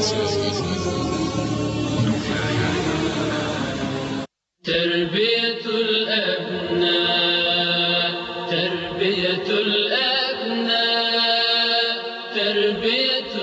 تربية الأبناء تربية الأبناء تربية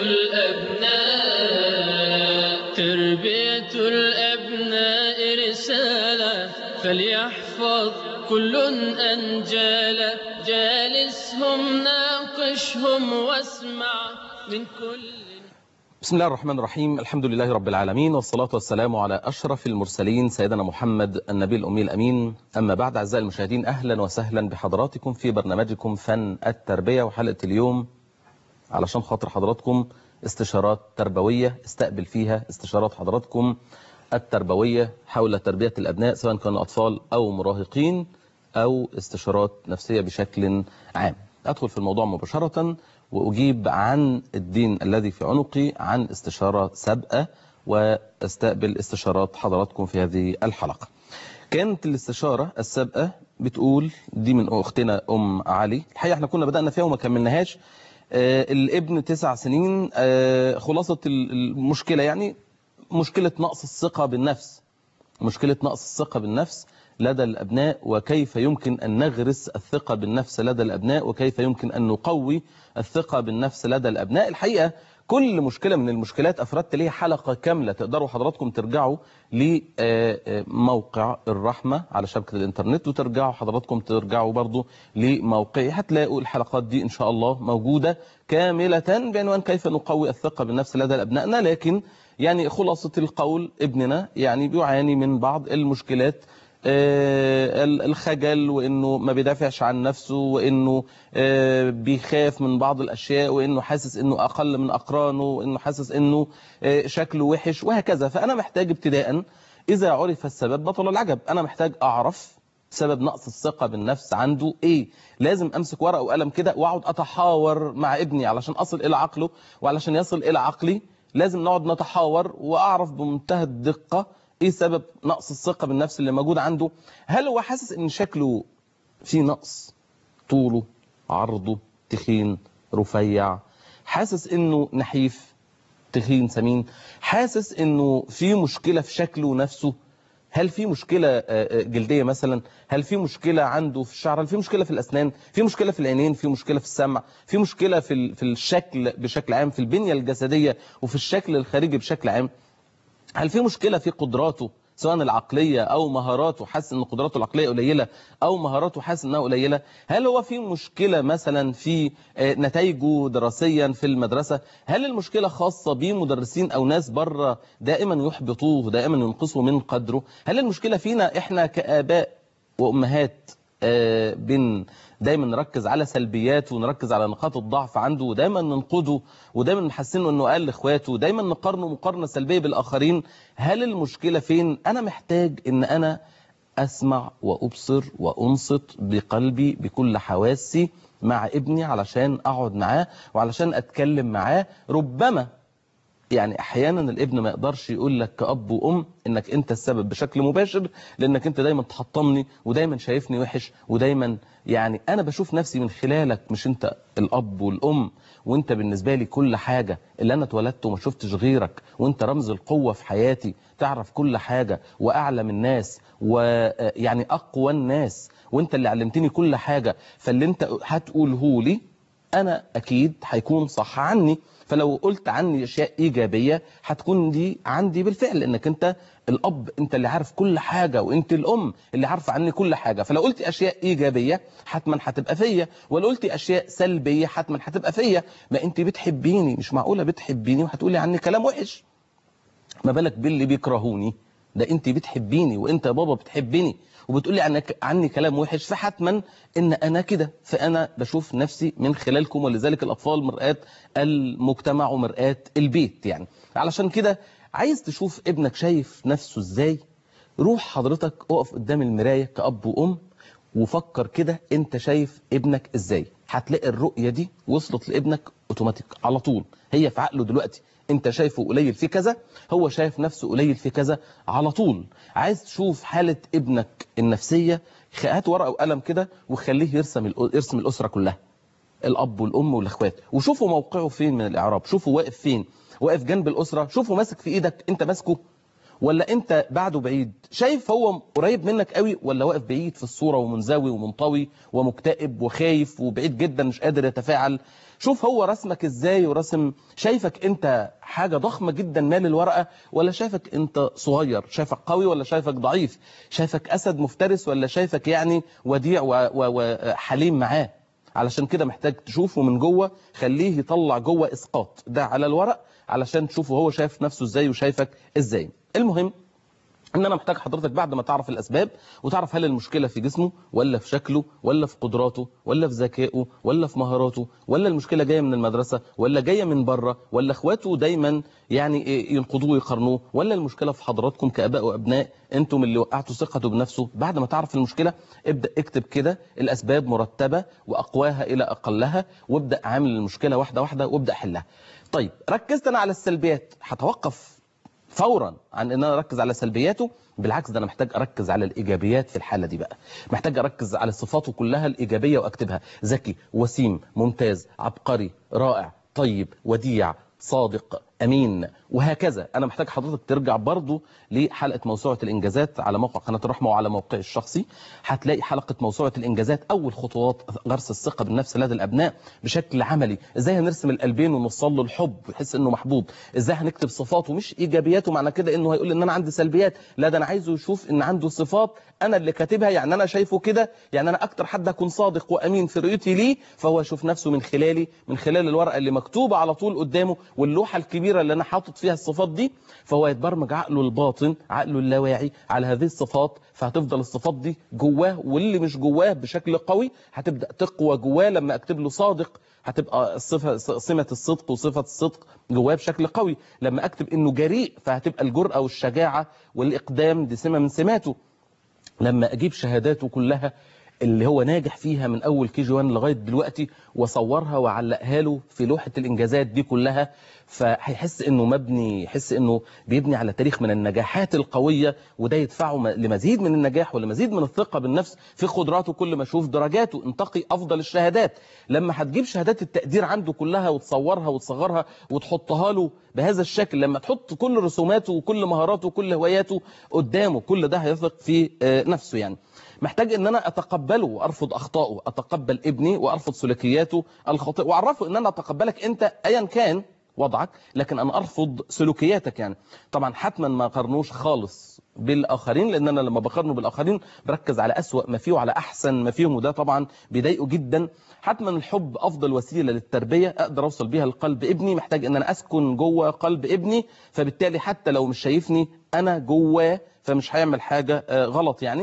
الأبناء تربية الأبناء رسالة فليحفظ كل أنجال جالسهم ناقشهم واسمع من كل بسم الله الرحمن الرحيم الحمد لله رب العالمين والصلاة والسلام على أشرف المرسلين سيدنا محمد النبي الأمي الأمين أما بعد أعزائي المشاهدين أهلا وسهلا بحضراتكم في برنامجكم فن التربية وحلقة اليوم علشان خاطر حضراتكم استشارات تربوية استقبل فيها استشارات حضراتكم التربوية حول تربية الأبناء سواء كانوا أطفال أو مراهقين أو استشارات نفسية بشكل عام أدخل في الموضوع مباشرة وأجيب عن الدين الذي في عنقي عن استشارة سابقة واستقبل استشارات حضراتكم في هذه الحلقة كانت الاستشارة السابقة بتقول دي من أختنا أم علي الحقيقة احنا كنا بدأنا فيها وما كملناهاش آه الابن تسع سنين آه خلاصة المشكلة يعني مشكلة نقص الثقة بالنفس مشكلة نقص الثقة بالنفس لدى الأبناء وكيف يمكن أن نغرس الثقة بالنفس لدى الأبناء وكيف يمكن أن نقوي الثقة بالنفس لدى الأبناء الحقيقة كل مشكلة من المشكلات أفردت ليها حلقة كاملة تقدروا حضراتكم ترجعوا لموقع الرحمة على شبكة الإنترنت وترجعوا حضراتكم ترجعوا برضو لموقعي هتلاقوا الحلقات دي إن شاء الله موجودة كاملة بعنوان كيف نقوي الثقة بالنفس لدى أبنائنا لكن يعني خلاصة القول ابننا يعني بيعاني من بعض المشكلات الخجل وانه ما بيدافعش عن نفسه وانه بيخاف من بعض الاشياء وانه حاسس انه اقل من اقرانه وانه حاسس انه شكله وحش وهكذا فانا محتاج ابتداء اذا عرف السبب بطل العجب انا محتاج اعرف سبب نقص الثقة بالنفس عنده ايه لازم امسك ورقه وقلم كده واقعد اتحاور مع ابني علشان اصل الى عقله وعلشان يصل الى عقلي لازم نقعد نتحاور واعرف بمنتهى الدقة ايه سبب نقص الثقة بالنفس اللي موجود عنده هل هو حاسس ان شكله فيه نقص طوله عرضه تخين رفيع حاسس انه نحيف تخين سمين حاسس انه في مشكلة في شكله نفسه هل في مشكلة جلدية مثلا هل في مشكلة عنده في الشعر هل في مشكلة في الأسنان في مشكلة في العينين في مشكلة في السمع في مشكلة في في الشكل بشكل عام في البنية الجسدية وفي الشكل الخارجي بشكل عام هل في مشكلة في قدراته سواء العقلية أو مهاراته حاسس أن قدراته العقلية قليلة أو مهاراته حاسس أنها قليلة هل هو في مشكلة مثلا في نتائجه دراسيا في المدرسة هل المشكلة خاصة بمدرسين أو ناس بره دائما يحبطوه دائما ينقصوا من قدره هل المشكلة فينا إحنا كآباء وأمهات بن دايما نركز على سلبياته ونركز على نقاط الضعف عنده ودايما ننقده ودايما نحسنه انه اقل اخواته ودايما نقارنه مقارنه سلبيه بالاخرين هل المشكله فين انا محتاج ان انا اسمع وابصر وانصت بقلبي بكل حواسي مع ابني علشان اقعد معاه وعلشان اتكلم معاه ربما يعني احيانا الابن ما يقدرش يقول لك كأب وأم انك انت السبب بشكل مباشر لانك انت دايما تحطمني ودايما شايفني وحش ودايما يعني انا بشوف نفسي من خلالك مش انت الاب والام وانت بالنسبة لي كل حاجة اللي انا اتولدت وما شفتش غيرك وانت رمز القوة في حياتي تعرف كل حاجة واعلم الناس ويعني اقوى الناس وانت اللي علمتني كل حاجة فاللي انت هتقوله لي انا اكيد هيكون صح عني فلو قلت عني اشياء ايجابيه هتكون دي عندي بالفعل انك انت الاب انت اللي عارف كل حاجه وانت الام اللي عارفه عني كل حاجه فلو قلت اشياء ايجابيه حتما هتبقى فيا ولو قلت اشياء سلبيه حتما هتبقى فيا ما انت بتحبيني مش معقوله بتحبيني وهتقولي عني كلام وحش ما بالك باللي بيكرهوني ده انت بتحبيني وانت يا بابا بتحبني وبتقولي عنك عني كلام وحش فحتما ان انا كده فانا بشوف نفسي من خلالكم ولذلك الاطفال مرآة المجتمع ومرآة البيت يعني علشان كده عايز تشوف ابنك شايف نفسه ازاي روح حضرتك اقف قدام المراية كأب وأم وفكر كده انت شايف ابنك ازاي هتلاقي الرؤية دي وصلت لابنك اوتوماتيك على طول هي في عقله دلوقتي انت شايفه قليل في كذا هو شايف نفسه قليل في كذا على طول عايز تشوف حالة ابنك النفسية هات ورقة وقلم كده وخليه يرسم يرسم الأسرة كلها الاب والام والاخوات وشوفوا موقعه فين من الاعراب شوفوا واقف فين واقف جنب الاسره شوفوا ماسك في ايدك انت ماسكه ولا انت بعده بعيد شايف هو قريب منك قوي ولا واقف بعيد في الصورة ومنزوي ومنطوي ومكتئب وخايف وبعيد جدا مش قادر يتفاعل شوف هو رسمك ازاي ورسم شايفك انت حاجة ضخمة جدا مال الورقة ولا شايفك انت صغير شايفك قوي ولا شايفك ضعيف شايفك اسد مفترس ولا شايفك يعني وديع وحليم معاه علشان كده محتاج تشوفه من جوه خليه يطلع جوه اسقاط ده على الورق علشان تشوفه هو شايف نفسه ازاي وشايفك ازاي المهم ان انا محتاج حضرتك بعد ما تعرف الاسباب وتعرف هل المشكله في جسمه ولا في شكله ولا في قدراته ولا في ذكائه ولا في مهاراته ولا المشكله جايه من المدرسه ولا جايه من بره ولا اخواته دايما يعني ينقضوه ويقارنوه ولا المشكله في حضراتكم كاباء وابناء انتم اللي وقعتوا ثقته بنفسه بعد ما تعرف المشكله ابدا اكتب كده الاسباب مرتبه واقواها الى اقلها وابدا عامل المشكله واحده واحده وابدا حلها طيب ركزت انا على السلبيات هتوقف فورا عن ان انا اركز على سلبياته بالعكس ده انا محتاج اركز على الايجابيات في الحاله دي بقى محتاج اركز على صفاته كلها الايجابيه واكتبها ذكي وسيم ممتاز عبقري رائع طيب وديع صادق امين وهكذا انا محتاج حضرتك ترجع برضو لحلقه موسوعه الانجازات على موقع قناه الرحمه وعلى موقعي الشخصي هتلاقي حلقه موسوعه الانجازات اول خطوات غرس الثقه بالنفس لدى الابناء بشكل عملي ازاي هنرسم القلبين ونوصل له الحب ويحس انه محبوب ازاي هنكتب صفاته مش ايجابياته معنى كده انه هيقول ان انا عندي سلبيات لا ده انا عايزه يشوف ان عنده صفات انا اللي كاتبها يعني انا شايفه كده يعني انا اكتر حد اكون صادق وامين في رؤيتي ليه فهو يشوف نفسه من خلالي من خلال الورقه اللي مكتوبه على طول قدامه واللوحه الكبيره اللي انا حاطط فيها الصفات دي فهو يتبرمج عقله الباطن عقله اللاواعي على هذه الصفات فهتفضل الصفات دي جواه واللي مش جواه بشكل قوي هتبدا تقوى جواه لما اكتب له صادق هتبقى الصفه سمه الصدق وصفه الصدق جواه بشكل قوي لما اكتب انه جريء فهتبقى الجرأه والشجاعه والاقدام دي سمه من سماته لما اجيب شهاداته كلها اللي هو ناجح فيها من اول كي جي 1 لغايه دلوقتي واصورها واعلقها له في لوحه الانجازات دي كلها فهيحس انه مبني يحس انه بيبني على تاريخ من النجاحات القويه وده يدفعه لمزيد من النجاح ولمزيد من الثقه بالنفس في قدراته كل ما اشوف درجاته انتقي افضل الشهادات لما هتجيب شهادات التقدير عنده كلها وتصورها وتصغرها وتحطها له بهذا الشكل لما تحط كل رسوماته وكل مهاراته وكل هواياته قدامه كل ده هيثق في نفسه يعني محتاج ان انا اتقبله وارفض اخطائه اتقبل ابني وارفض سلوكياته الخاطئه واعرفه ان انا اتقبلك انت ايا كان وضعك لكن انا ارفض سلوكياتك يعني طبعا حتما ما قارنوش خالص بالاخرين لان انا لما بقارنه بالاخرين بركز على اسوا ما فيه وعلى احسن ما فيهم وده طبعا بيضايقه جدا حتما الحب افضل وسيله للتربيه اقدر اوصل بيها لقلب ابني محتاج ان انا اسكن جوه قلب ابني فبالتالي حتى لو مش شايفني انا جواه فمش هيعمل حاجه غلط يعني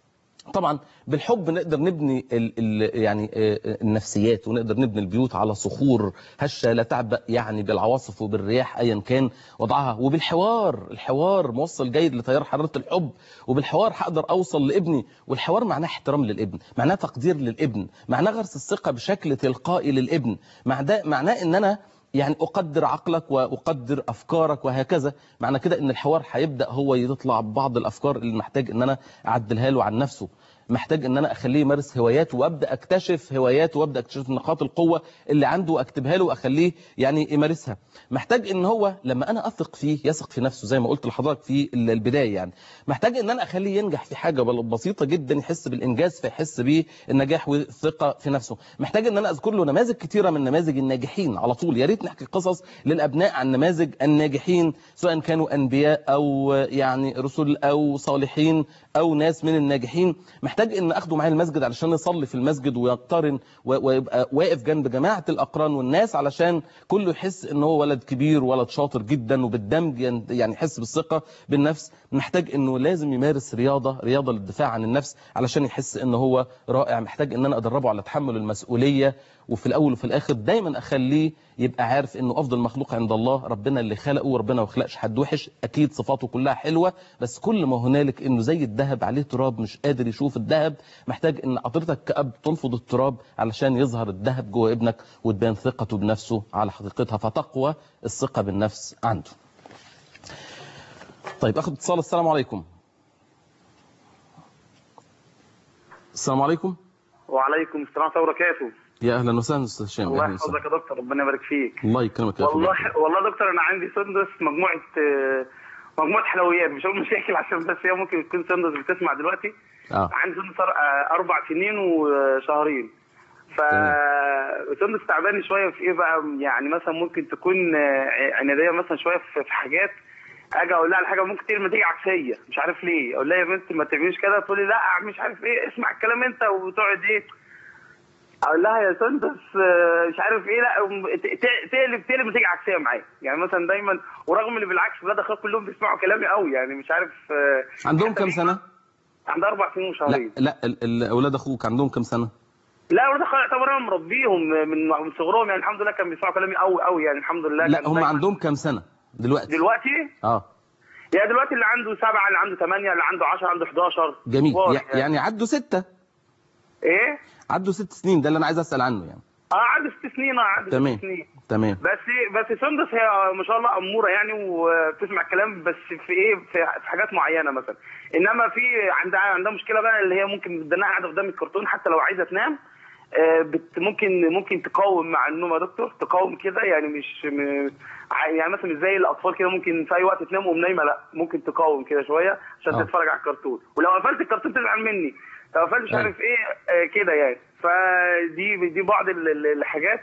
طبعا بالحب نقدر نبني ال ال يعني النفسيات ونقدر نبني البيوت على صخور هشة لا تعبأ يعني بالعواصف وبالرياح ايا كان وضعها وبالحوار الحوار موصل جيد لتيار حرارة الحب وبالحوار هقدر اوصل لابني والحوار معناه احترام للابن معناه تقدير للابن معناه غرس الثقة بشكل تلقائي للابن معناه ان انا يعني أقدر عقلك وأقدر أفكارك وهكذا معنى كده أن الحوار هيبدأ هو يطلع ببعض الأفكار اللي محتاج أن أنا أعدلها له عن نفسه محتاج ان انا اخليه يمارس هواياته وابدا اكتشف هواياته وابدا اكتشف نقاط القوه اللي عنده واكتبها له واخليه يعني يمارسها محتاج ان هو لما انا اثق فيه يثق في نفسه زي ما قلت لحضرتك في البدايه يعني محتاج ان انا اخليه ينجح في حاجه بسيطه جدا يحس بالانجاز فيحس بالنجاح والثقه في نفسه محتاج ان انا اذكر له نماذج كثيره من نماذج الناجحين على طول يا ريت نحكي قصص للابناء عن نماذج الناجحين سواء كانوا انبياء او يعني رسل او صالحين او ناس من الناجحين محتاج ان اخده معايا المسجد علشان يصلي في المسجد ويقترن ويبقى واقف جنب جماعه الاقران والناس علشان كله يحس ان هو ولد كبير ولد شاطر جدا وبالدمج يعني يحس بالثقه بالنفس محتاج انه لازم يمارس رياضه رياضه للدفاع عن النفس علشان يحس ان هو رائع محتاج ان انا ادربه على تحمل المسؤوليه وفي الاول وفي الاخر دايما اخليه يبقى عارف انه افضل مخلوق عند الله ربنا اللي خلقه وربنا ما خلقش حد وحش اكيد صفاته كلها حلوه بس كل ما هنالك انه زي الذهب عليه تراب مش قادر يشوف الذهب محتاج ان حضرتك كاب تنفض التراب علشان يظهر الذهب جوه ابنك وتبان ثقته بنفسه على حقيقتها فتقوى الثقه بالنفس عنده طيب اخد اتصال السلام عليكم السلام عليكم وعليكم السلام ورحمه الله وبركاته يا اهلا وسهلا استاذ هشام الله اهلا وسهلا يحفظك يا دكتور ربنا يبارك فيك الله يكرمك يا والله أخي. والله يا دكتور انا عندي سندس مجموعه آه، مجموعه حلويات مش هقول مشاكل عشان بس هي ممكن تكون سندس بتسمع دلوقتي اه عندي سندس أر- آه، اربع سنين وشهرين ف سندس تعبان شويه في ايه بقى يعني مثلا ممكن تكون آه، عناديه مثلا شويه في في حاجات اجي اقول لها على حاجه ممكن تيجي تيجي عكسيه مش عارف ليه اقول لها يا بنت ما تعمليش كده تقول لي لا مش عارف ايه اسمع الكلام انت وتقعد ايه اقول لها يا سندس آه، مش عارف ايه لا ت- ت- تقلب تقلب وتيجي عكسيه معايا يعني مثلا دايما ورغم اللي بالعكس ولاد اخويا كلهم بيسمعوا كلامي قوي يعني مش عارف آه، عندهم كم سنه عندها اربع سنين لا وشهرين لا ال- ال- اولاد اخوك عندهم كم سنه لا ولاد اخويا يعتبر انا مربيهم من من صغرهم يعني الحمد لله كانوا بيسمعوا كلامي قوي قوي يعني الحمد لله لا كان هم دايماً- عندهم كم سنه دلوقتي دلوقتي اه يعني دلوقتي اللي عنده سبعه اللي عنده ثمانيه اللي عنده 10 عنده 11 جميل كبار يع- يعني عدوا ستة ايه عدوا ست سنين ده اللي انا عايز اسال عنه يعني اه عنده ست سنين اه عنده تمام. ست سنين تمام بس بس سندس هي ما شاء الله اموره يعني وبتسمع الكلام بس في ايه في في حاجات معينه مثلا انما في عندها عندها مشكله بقى اللي هي ممكن بدنا قاعده قدام الكرتون حتى لو عايزه تنام آه، بت ممكن ممكن تقاوم مع النوم يا دكتور تقاوم كده يعني مش م... ع- يعني مثلا مش زي الاطفال كده ممكن في اي وقت تنام وقوم نايمه لا ممكن تقاوم كده شويه عشان آه. تتفرج على الكرتون ولو قفلت الكرتون تزعل مني لو قفلت مش أيوة. عارف ايه آه، كده يعني فدي دي بعض ال- ال- الحاجات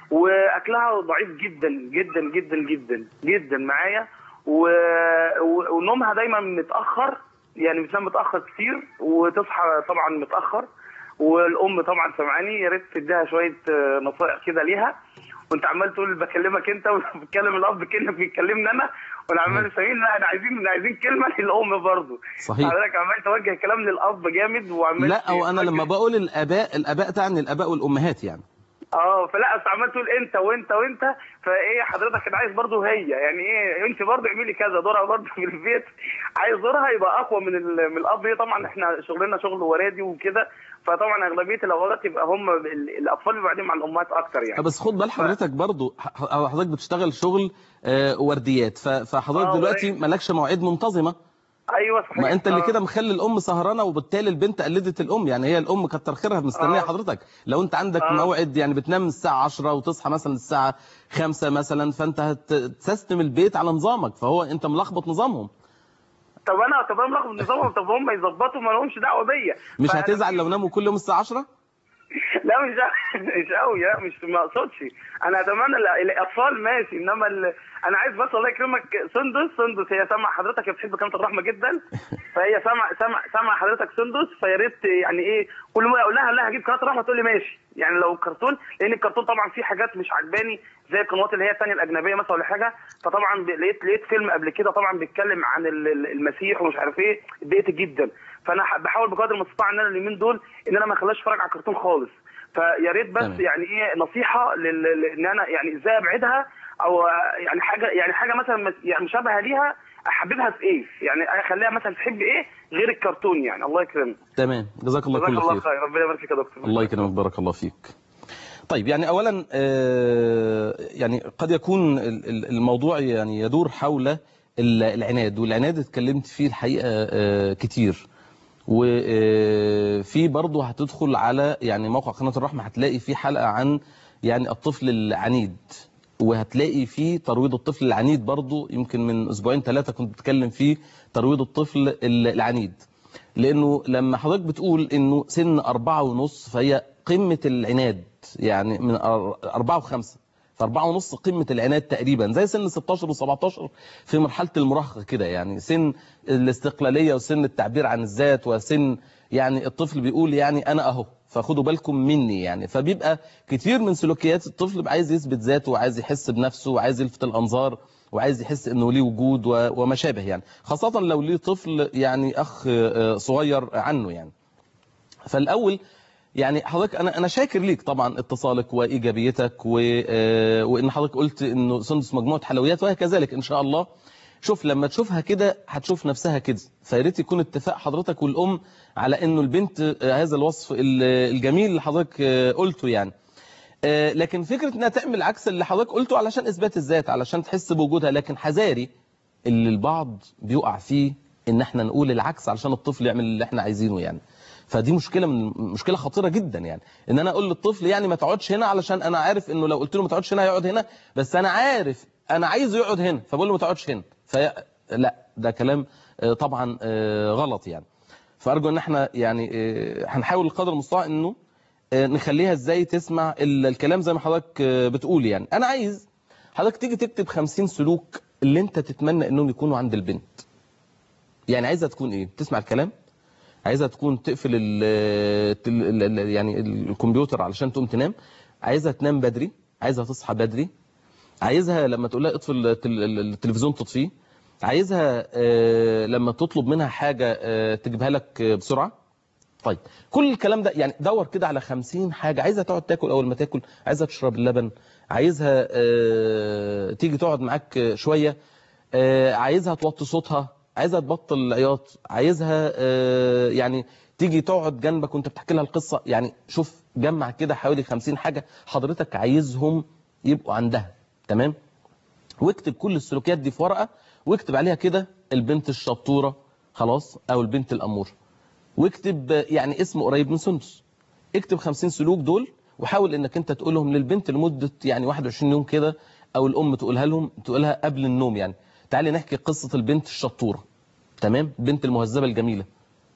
واكلها ضعيف جدا جدا جدا جدا جدا معايا و... و... ونومها دايما متاخر يعني بتنام متاخر كتير وتصحى طبعا متاخر والام طبعا سامعاني يا ريت تديها شويه آه، نصائح كده ليها وانت عمال تقول بكلمك انت وبتكلم الاب كانك بيكلمني انا وانا عمال سامعين لا احنا عايزين عايزين كلمه للام برضه صحيح حضرتك عمال توجه كلام للاب جامد وعمال لا او انا لما بقول الاباء الاباء تعني الاباء والامهات يعني اه فلا اصل عمال تقول انت وانت وانت فايه حضرتك كده عايز برضه هي يعني ايه انت برضه اعملي كذا دورها برضه في البيت عايز دورها يبقى اقوى من ال- من الاب هي طبعا احنا شغلنا شغل ورادي وكده فطبعا اغلبيه الاوقات يبقى هم ال- الاطفال بيبقوا قاعدين مع الامهات اكتر يعني بس خد بال حضرتك برضو ح- ح- حضرتك بتشتغل شغل آه، ورديات ف- فحضرتك آه، دلوقتي ورد. مالكش مواعيد منتظمه ايوه صحيح ما انت اللي آه. كده مخلي الام سهرانه وبالتالي البنت قلدت الام يعني هي الام كتر خيرها مستنيه آه. حضرتك لو انت عندك آه. موعد يعني بتنام الساعه 10 وتصحى مثلا الساعه 5 مثلا فانت هتسيستم البيت على نظامك فهو انت ملخبط نظامهم طب انا طب انا ملخبط نظامهم طب هم يظبطوا ما لهمش دعوه بيا مش فأنا- هتزعل لو ناموا كل يوم الساعه 10 لا مش مش قوي لا مش ما اقصدش انا اتمنى ال- الاطفال ماشي انما ال... انا عايز بس الله يكرمك سندس سندس هي سامعه حضرتك هي بتحب كلمه الرحمه جدا فهي سامعه سامعه سامعه حضرتك سندس فيا ريت يعني ايه كل ما اقول لها لا هجيب قناه الرحمه تقول لي ماشي يعني لو كرتون لان الكرتون طبعا فيه حاجات مش عجباني زي القنوات اللي هي الثانيه الاجنبيه مثلا ولا حاجه فطبعا ب- لقيت لقيت فيلم قبل كده طبعا بيتكلم عن ال- ال- المسيح ومش عارف ايه اتضايقت جدا فانا ح- بحاول بقدر المستطاع ان انا اليومين دول ان انا ما اخليهاش اتفرج على الكرتون خالص فيا ريت بس تمام. يعني ايه نصيحه لل... ل- ان انا يعني ازاي ابعدها او يعني حاجه يعني حاجه مثلا مس- يعني مشابهه ليها احببها في ايه؟ يعني اخليها مثلا تحب ايه غير الكرتون يعني الله يكرمك تمام جزاك الله جزاك كل الله خير خير ربنا يبارك فيك يا دكتور الله يكرمك بارك الله فيك طيب يعني اولا آه، يعني قد يكون ال- ال- الموضوع يعني يدور حول ال- العناد والعناد اتكلمت فيه الحقيقه آه، كتير وفي برضه هتدخل على يعني موقع قناه الرحمه هتلاقي في حلقه عن يعني الطفل العنيد وهتلاقي فيه ترويض الطفل العنيد برضه يمكن من اسبوعين ثلاثه كنت بتكلم فيه ترويض الطفل ال- العنيد لانه لما حضرتك بتقول انه سن أربعة ونص فهي قمة العناد يعني من أر- أربعة وخمسة فأربعة ونص قمة العناد تقريبا زي سن 16 و17 في مرحلة المراهقة كده يعني سن الاستقلالية وسن التعبير عن الذات وسن يعني الطفل بيقول يعني أنا أهو فخدوا بالكم مني يعني فبيبقى كتير من سلوكيات الطفل بيبقى عايز يثبت ذاته وعايز يحس بنفسه وعايز يلفت الأنظار وعايز يحس انه ليه وجود و- وما شابه يعني خاصة لو ليه طفل يعني اخ آه، صغير عنه يعني فالاول يعني حضرتك انا انا شاكر ليك طبعا اتصالك وايجابيتك و... آه، وان حضرتك قلت انه سندس مجموعه حلويات وهكذلك ان شاء الله شوف لما تشوفها كده هتشوف نفسها كده فيا ريت يكون اتفاق حضرتك والام على انه البنت آه، هذا الوصف ال- الجميل اللي حضرتك آه، قلته يعني آه، لكن فكره انها تعمل عكس اللي حضرتك قلته علشان اثبات الذات علشان تحس بوجودها لكن حذاري اللي البعض بيقع فيه ان احنا نقول العكس علشان الطفل يعمل اللي احنا عايزينه يعني فدي مشكله من مشكله خطيره جدا يعني ان انا اقول للطفل يعني ما تقعدش هنا علشان انا عارف انه لو قلت له ما تقعدش هنا هيقعد هنا بس انا عارف انا عايزه يقعد هنا فبقول له ما تقعدش هنا في لا ده كلام آه، طبعا آه، غلط يعني فارجو ان احنا يعني آه، هنحاول قدر المستطاع انه آه، نخليها ازاي تسمع ال- الكلام زي ما حضرتك آه، بتقول يعني انا عايز حضرتك تيجي تكتب 50 سلوك اللي انت تتمنى انهم يكونوا عند البنت يعني عايزها تكون ايه تسمع الكلام عايزها تكون تقفل ال ال- ال- يعني الكمبيوتر علشان تقوم تنام عايزها تنام بدري عايزها تصحى بدري عايزها لما تقول لها اطفي التل- التلفزيون تطفيه عايزها آه، لما تطلب منها حاجة آه، تجيبها لك آه، بسرعة طيب كل الكلام ده يعني دور كده على 50 حاجة عايزها تقعد تاكل اول ما تاكل عايزها تشرب اللبن عايزها آه، تيجي تقعد معاك آه، شوية آه، عايزها توطي صوتها عايزها تبطل العياط عايزها آه، يعني تيجي تقعد جنبك وانت بتحكي لها القصة يعني شوف جمع كده حوالي 50 حاجة حضرتك عايزهم يبقوا عندها تمام واكتب كل السلوكيات دي في ورقة واكتب عليها كده البنت الشطورة خلاص او البنت الأمور واكتب آه، يعني اسم قريب من سندس اكتب 50 سلوك دول وحاول انك انت تقولهم للبنت لمدة يعني 21 يوم كده او الام تقولها لهم تقولها قبل النوم يعني تعالي نحكي قصة البنت الشطورة تمام البنت المهذبة الجميلة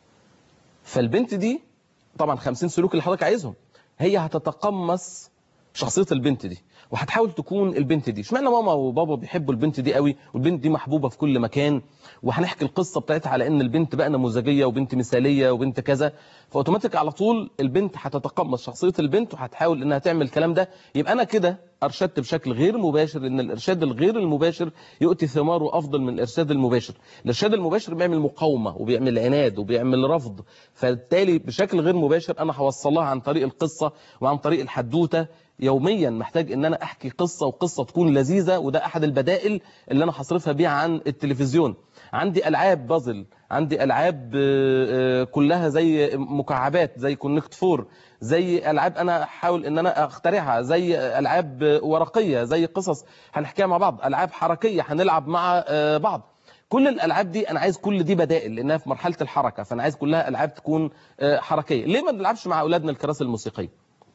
فالبنت دي طبعا 50 سلوك اللي حضرتك عايزهم هي هتتقمص شخصية البنت دي وهتحاول تكون البنت دي اشمعنى ماما وبابا بيحبوا البنت دي قوي والبنت دي محبوبة في كل مكان وهنحكي القصة بتاعتها على ان البنت بقى نموذجية وبنت مثالية وبنت كذا فاوتوماتيك على طول البنت هتتقمص شخصية البنت وهتحاول انها تعمل الكلام ده يبقى انا كده ارشدت بشكل غير مباشر ان الارشاد الغير المباشر يؤتي ثماره افضل من الارشاد المباشر الارشاد المباشر بيعمل مقاومة وبيعمل عناد وبيعمل رفض فبالتالي بشكل غير مباشر انا هوصلها عن طريق القصة وعن طريق الحدوتة يوميا محتاج ان انا احكي قصة وقصة تكون لذيذة وده احد البدائل اللي انا هصرفها بيها عن التلفزيون عندي العاب بازل عندي العاب آه، آه، كلها زي مكعبات زي كونكت فور زي العاب انا احاول ان انا اخترعها زي العاب آه، ورقيه زي قصص هنحكيها مع بعض العاب حركيه هنلعب مع آه، بعض كل الالعاب دي انا عايز كل دي بدائل لانها في مرحله الحركه فانا عايز كلها العاب تكون آه، حركيه ليه ما بنلعبش مع اولادنا الكراسي الموسيقيه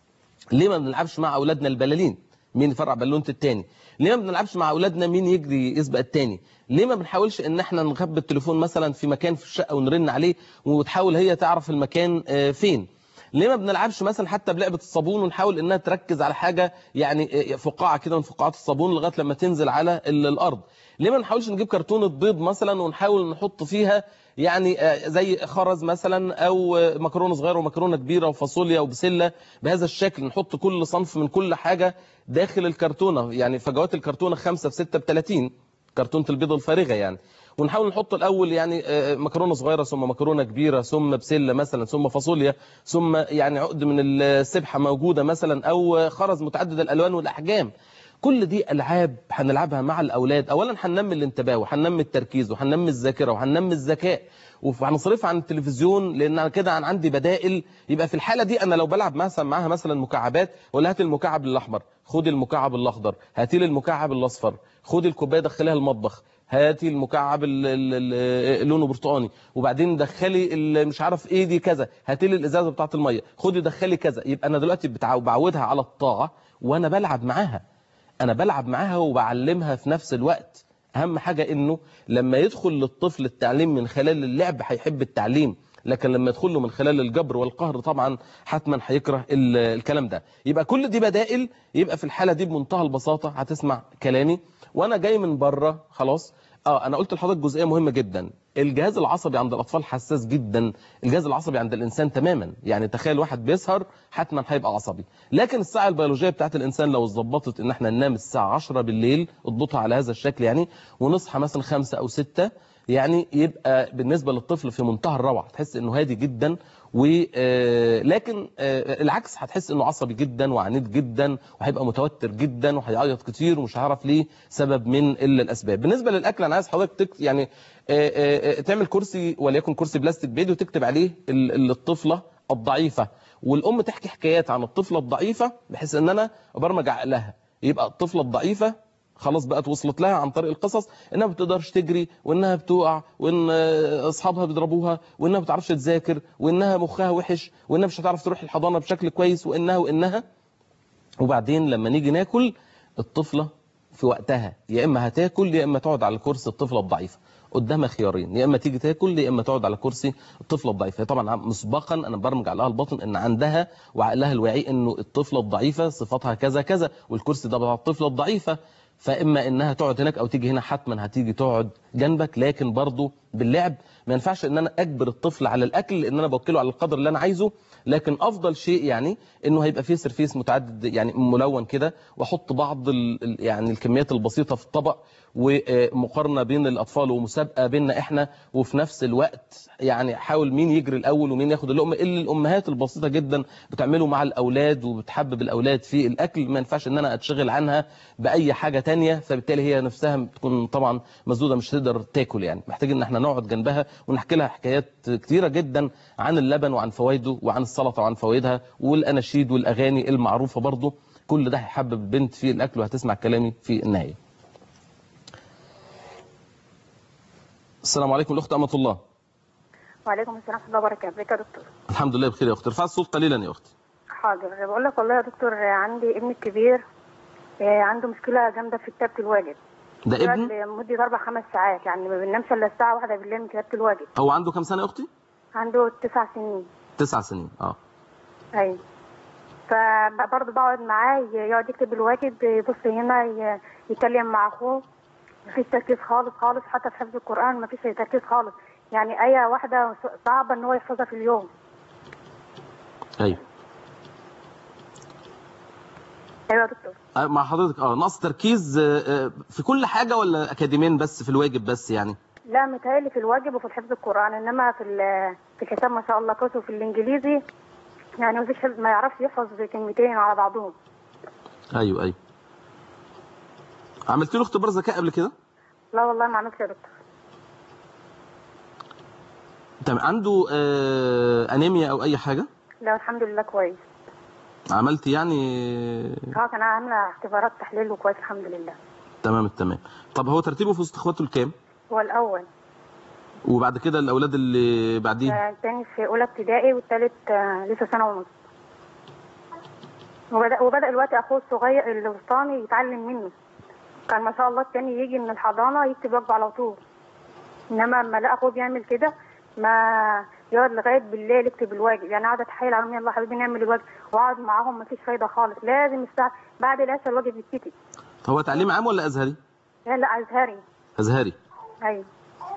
ليه ما بنلعبش مع اولادنا البلالين مين يفرع بالونة التاني ليه ما بنلعبش مع اولادنا مين يجري يسبق التاني ليه ما بنحاولش ان احنا نخبي التليفون مثلا في مكان في الشقه ونرن عليه وتحاول هي تعرف المكان آه، فين ليه ما بنلعبش مثلا حتى بلعبه الصابون ونحاول انها تركز على حاجه يعني آه، فقاعه كده من فقاعات الصابون لغايه لما تنزل على ال- الارض ليه ما نحاولش نجيب كرتونه بيض مثلا ونحاول نحط فيها يعني آه، زي خرز مثلا او آه، مكرونه صغيره ومكرونه كبيره وفاصوليا وبسله بهذا الشكل نحط كل صنف من كل حاجه داخل الكرتونه يعني فجوات الكرتونه 5 في 6 ب 30 كرتونه البيض الفارغه يعني ونحاول نحط الاول يعني آه، مكرونه صغيره ثم مكرونه كبيره ثم بسله مثلا ثم فاصوليا ثم يعني عقد من السبحه موجوده مثلا او خرز متعدد الالوان والاحجام كل دي العاب هنلعبها مع الاولاد اولا هننمي الانتباه وهننمي التركيز وهننمي الذاكره وهننمي الذكاء وهنصرفها عن التلفزيون لان أنا كده أنا عندي بدائل يبقى في الحاله دي انا لو بلعب مثلا معاها مثلا مكعبات ولا هات المكعب الاحمر خد المكعب الاخضر هاتي لي المكعب الاصفر خد الكوبايه دخليها المطبخ هاتي المكعب ال- ال- ال- لونه برتقاني وبعدين دخلي ال- مش عارف ايه دي كذا هاتي لي الازازه بتاعه الميه خدي دخلي كذا يبقى انا دلوقتي بتعو- بعودها على الطاعه وانا بلعب معاها انا بلعب معاها وبعلمها في نفس الوقت اهم حاجة انه لما يدخل للطفل التعليم من خلال اللعب هيحب التعليم لكن لما يدخل له من خلال الجبر والقهر طبعا حتما هيكره ال- الكلام ده يبقى كل دي بدائل يبقى في الحالة دي بمنتهى البساطة هتسمع كلامي وانا جاي من بره خلاص اه انا قلت لحضرتك جزئيه مهمه جدا الجهاز العصبي عند الاطفال حساس جدا الجهاز العصبي عند الانسان تماما يعني تخيل واحد بيسهر حتما هيبقى عصبي لكن الساعه البيولوجيه بتاعت الانسان لو اتظبطت ان احنا ننام الساعه 10 بالليل اضبطها على هذا الشكل يعني ونصحى مثلا 5 او 6 يعني يبقى بالنسبه للطفل في منتهى الروعه تحس انه هادي جدا ولكن العكس هتحس انه عصبي جدا وعنيد جدا وهيبقى متوتر جدا وهيعيط كتير ومش هيعرف ليه سبب من الا الاسباب بالنسبه للاكل انا عايز حضرتك تك يعني آه، آه، آه، تعمل كرسي وليكن كرسي بلاستيك بيدي وتكتب عليه ال- الطفله الضعيفه والام تحكي حكايات عن الطفله الضعيفه بحيث ان انا ابرمج عقلها يبقى الطفله الضعيفه خلاص بقت وصلت لها عن طريق القصص انها ما بتقدرش تجري وانها بتقع وان آه، اصحابها بيضربوها وانها ما بتعرفش تذاكر وانها مخها وحش وانها مش هتعرف تروح الحضانه بشكل كويس وانها وانها وبعدين لما نيجي ناكل الطفله في وقتها يا اما هتاكل يا اما تقعد على كرسي الطفله الضعيفه قدامها خيارين يا اما تيجي تاكل يا اما تقعد على كرسي الطفله الضعيفه هي طبعا مسبقا انا برمج على الباطن ان عندها وعقلها الواعي انه الطفله الضعيفه صفاتها كذا كذا والكرسي ده بتاع الطفله الضعيفه فاما انها تقعد هناك او تيجي هنا حتما هتيجي تقعد جنبك لكن برضه باللعب ما ينفعش ان انا اجبر الطفل على الاكل لان انا بوكله على القدر اللي انا عايزه لكن افضل شيء يعني انه هيبقى فيه سرفيس متعدد يعني ملون كده واحط بعض ال ال- يعني الكميات البسيطه في الطبق ومقارنه بين الاطفال ومسابقه بيننا احنا وفي نفس الوقت يعني حاول مين يجري الاول ومين ياخد اللقمه اللي الامهات البسيطه جدا بتعمله مع الاولاد وبتحبب الاولاد في الاكل ما ينفعش ان انا اتشغل عنها باي حاجه تانية فبالتالي هي نفسها بتكون طبعا مسدوده مش هتقدر تاكل يعني محتاجين ان احنا نقعد جنبها ونحكي لها حكايات كتيره جدا عن اللبن وعن فوائده وعن السلطه وعن فوائدها والاناشيد والاغاني المعروفه برضه كل ده هيحبب البنت في الاكل وهتسمع كلامي في النهايه السلام عليكم الاخت امه الله وعليكم السلام ورحمه الله وبركاته ازيك يا دكتور الحمد لله بخير يا اختي ارفع الصوت قليلا يا اختي حاضر بقول لك والله يا دكتور عندي ابني الكبير آه، عنده مشكله جامده في كتابه الواجب ده ابن بيقعد لمده اربع خمس ساعات يعني ما بننامش الا الساعه واحدة بالليل من كتابه الواجب هو عنده كام سنه يا اختي عنده تسع سنين تسع سنين اه ايوه فبرضه بقعد معاه ي- يقعد يكتب الواجب يبص هنا ي- يتكلم مع اخوه مفيش تركيز خالص خالص حتى في حفظ القران مفيش تركيز خالص يعني ايه واحده صعبه ان هو يحفظها في اليوم ايوه ايوه يا دكتور آه، مع حضرتك اه نقص تركيز آه، آه، في كل حاجه ولا اكاديميا بس في الواجب بس يعني لا متهيألي في الواجب وفي حفظ القرآن إنما في ال- في الحساب ما شاء الله كويس وفي الإنجليزي يعني مفيش حفظ ما يعرفش يحفظ كلمتين على بعضهم ايوه ايوه عملت له اختبار ذكاء قبل كده لا والله ما عملتش يا دكتور تمام عنده آه، انيميا او اي حاجه لا الحمد لله كويس عملت يعني اه كان عاملة اختبارات تحليل وكويس الحمد لله تمام التمام طب هو ترتيبه في وسط اخواته الكام هو الأول وبعد كده الاولاد اللي بعديه آه، التاني في أولى ابتدائي والتالت آه، لسه سنة ونص وبدأ وبدأ دلوقتي أخوه الصغير الوسطاني يتعلم منه كان ما شاء الله التاني يجي من الحضانة يكتب واجبه على طول إنما لما لقى أخوه بيعمل كده ما يقعد لغاية بالليل يكتب الواجب يعني قعد أتحايل عليهم يلا حبيبي نعمل الواجب وأقعد معاهم مفيش فايدة خالص لازم الساعة بعد العشاء الواجب يتكتب هو تعليم عام ولا ازهري لا لا أزهري ازهري أيوه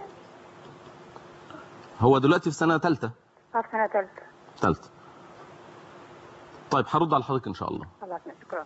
هو دلوقتي في سنه ثالثه في سنة تالتة ثالثه طيب هرد على حضرتك ان شاء الله خلاص شكرا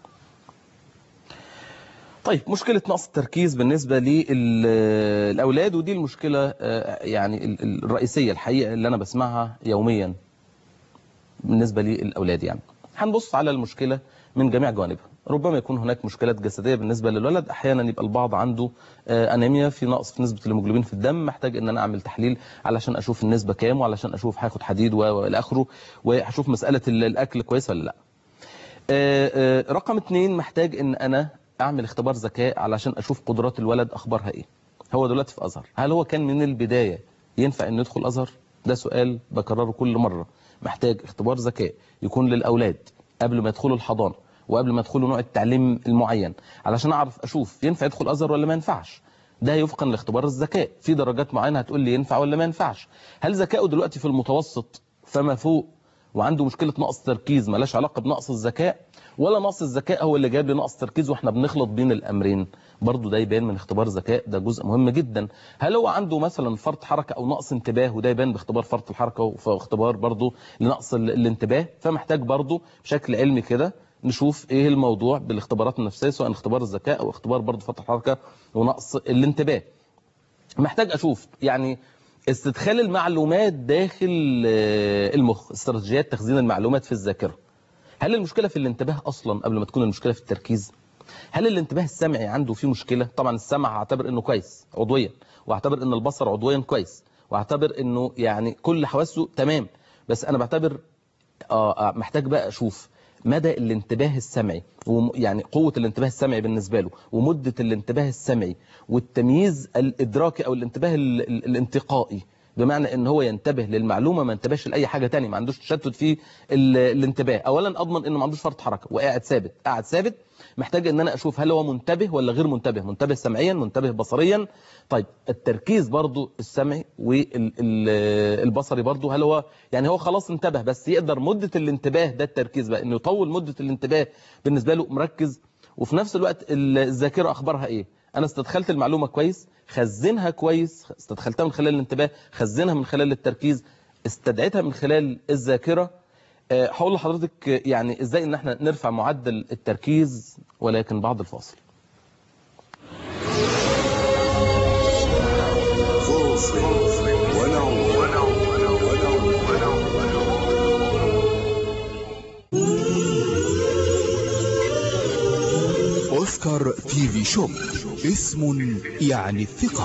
طيب مشكلة نقص التركيز بالنسبة للأولاد ودي المشكلة آه، يعني ال- ال- الرئيسية الحقيقة اللي أنا بسمعها يوميا بالنسبة للأولاد يعني هنبص على المشكلة من جميع جوانبها ربما يكون هناك مشكلات جسدية بالنسبة للولد أحيانا يبقى البعض عنده آه، أنيميا في نقص في نسبة الهيموجلوبين في الدم محتاج إن أنا أعمل تحليل علشان أشوف النسبة كام وعلشان أشوف هاخد حديد و- وإلى آخره وهشوف مسألة ال- الأكل كويس ولا لأ آه، آه، رقم اتنين محتاج ان انا اعمل اختبار ذكاء علشان اشوف قدرات الولد اخبارها ايه هو دلوقتي في ازهر هل هو كان من البداية ينفع انه يدخل ازهر ده سؤال بكرره كل مرة محتاج اختبار ذكاء يكون للاولاد قبل ما يدخلوا الحضانة وقبل ما يدخلوا نوع التعليم المعين علشان اعرف اشوف ينفع يدخل ازهر ولا ما ينفعش ده يفقا لاختبار الذكاء في درجات معينة هتقول لي ينفع ولا ما ينفعش هل ذكائه دلوقتي في المتوسط فما فوق وعنده مشكلة نقص تركيز ملاش علاقة بنقص الذكاء ولا نقص الذكاء هو اللي جاب لي نقص تركيز واحنا بنخلط بين الامرين برضو ده يبان من اختبار ذكاء ده جزء مهم جدا هل هو عنده مثلا فرط حركة او نقص انتباه وده يبان باختبار فرط الحركة واختبار برضو لنقص ال- الانتباه فمحتاج برضو بشكل علمي كده نشوف ايه الموضوع بالاختبارات النفسية سواء اختبار الذكاء او اختبار برضو فرط الحركة ونقص الانتباه محتاج اشوف يعني استدخال المعلومات داخل آه، المخ استراتيجيات تخزين المعلومات في الذاكره هل المشكله في الانتباه اصلا قبل ما تكون المشكله في التركيز هل الانتباه السمعي عنده فيه مشكله طبعا السمع هعتبر انه كويس عضويا واعتبر ان البصر عضويا كويس واعتبر انه يعني كل حواسه تمام بس انا بعتبر اه آه، محتاج بقى اشوف مدى الانتباه السمعي وم- يعني قوة الانتباه السمعي بالنسبة له ومدة الانتباه السمعي والتمييز الإدراكي أو الانتباه ال- ال- الانتقائي بمعنى ان هو ينتبه للمعلومه ما انتبهش لاي حاجه تانية ما عندوش تشتت في ال- الانتباه اولا اضمن انه ما عندوش فرط حركه وقاعد ثابت قاعد ثابت محتاج ان انا اشوف هل هو منتبه ولا غير منتبه منتبه سمعيا منتبه بصريا طيب التركيز برضو السمعي والبصري برضو هل هو يعني هو خلاص انتبه بس يقدر مده الانتباه ده التركيز بقى انه يطول مده الانتباه بالنسبه له مركز وفي نفس الوقت الذاكره اخبارها ايه انا استدخلت المعلومه كويس خزنها كويس استدخلتها من خلال الانتباه خزنها من خلال التركيز استدعيتها من خلال الذاكره آه، هقول لحضرتك آه، يعني ازاي ان احنا نرفع معدل التركيز ولكن بعد الفاصل خوف ونوم أوسكار تي في شوب اسم يعني الثقة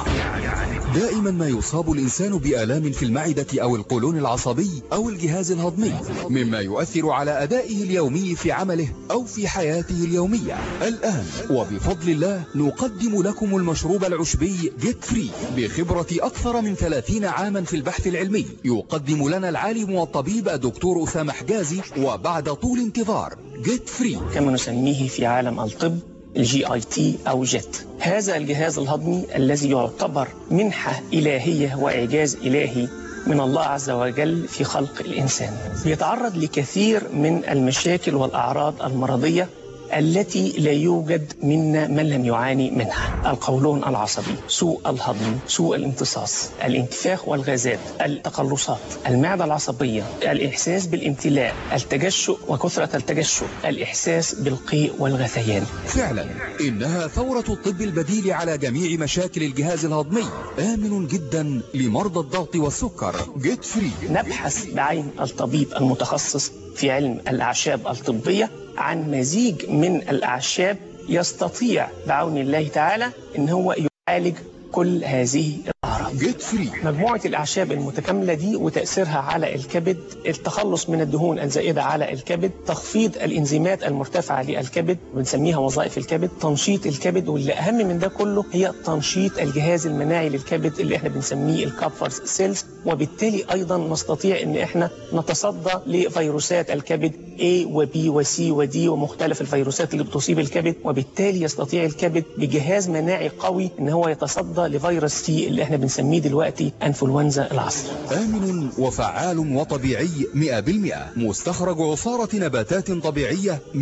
دائما ما يصاب الإنسان بآلام في المعدة أو القولون العصبي أو الجهاز الهضمي مما يؤثر على أدائه اليومي في عمله أو في حياته اليومية الآن وبفضل الله نقدم لكم المشروب العشبي جيت فري بخبرة أكثر من 30 عاما في البحث العلمي يقدم لنا العالم والطبيب الدكتور أسامة حجازي وبعد طول انتظار جيت فري كما نسميه في عالم الطب الجي اي تي او جيت هذا الجهاز الهضمي الذي يعتبر منحة إلهية وإعجاز إلهي من الله عز وجل في خلق الإنسان بيتعرض لكثير من المشاكل والأعراض المرضية التي لا يوجد منا من لم يعاني منها القولون العصبي سوء الهضم سوء الامتصاص الانتفاخ والغازات التقلصات المعدة العصبية الإحساس بالامتلاء التجشؤ وكثرة التجشؤ الإحساس بالقيء والغثيان فعلا إنها ثورة الطب البديل على جميع مشاكل الجهاز الهضمي آمن جدا لمرضى الضغط والسكر جيت فري نبحث بعين الطبيب المتخصص في علم الأعشاب الطبية عن مزيج من الأعشاب يستطيع بعون الله تعالى أن هو يعالج كل هذه الأعراض جيت فري مجموعة الأعشاب المتكاملة دي وتأثيرها على الكبد التخلص من الدهون الزائدة على الكبد تخفيض الإنزيمات المرتفعة للكبد بنسميها وظائف الكبد تنشيط الكبد واللي أهم من ده كله هي تنشيط الجهاز المناعي للكبد اللي احنا بنسميه الكابفرز سيلز وبالتالي أيضا نستطيع أن احنا نتصدى لفيروسات الكبد A و B و C و D ومختلف الفيروسات اللي بتصيب الكبد وبالتالي يستطيع الكبد بجهاز مناعي قوي ان هو يتصدى لفيروس سي اللي احنا بنسميه دلوقتي انفلونزا العصر آمن وفعال وطبيعي 100% مستخرج عصارة نباتات طبيعية 100%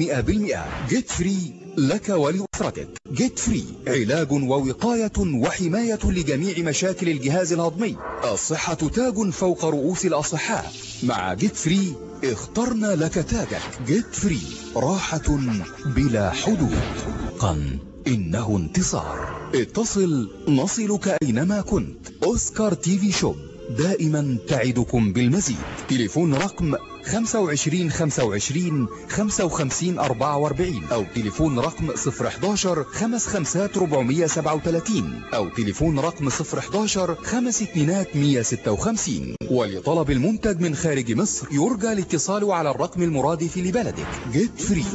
جيت فري لك ولأسرتك جيت فري علاج ووقاية وحماية لجميع مشاكل الجهاز الهضمي الصحة تاج فوق رؤوس الأصحاء مع جيت فري اخترنا لك تاجك جيت فري راحة بلا حدود قن إنه انتصار اتصل نصلك أينما كنت أوسكار تي في شوب دائما تعدكم بالمزيد تليفون رقم 25 25 55 44 أو تليفون رقم 011 55 437 أو تليفون رقم 011 5 2 156 ولطلب المنتج من خارج مصر يرجى الاتصال على الرقم المرادف لبلدك جيت فري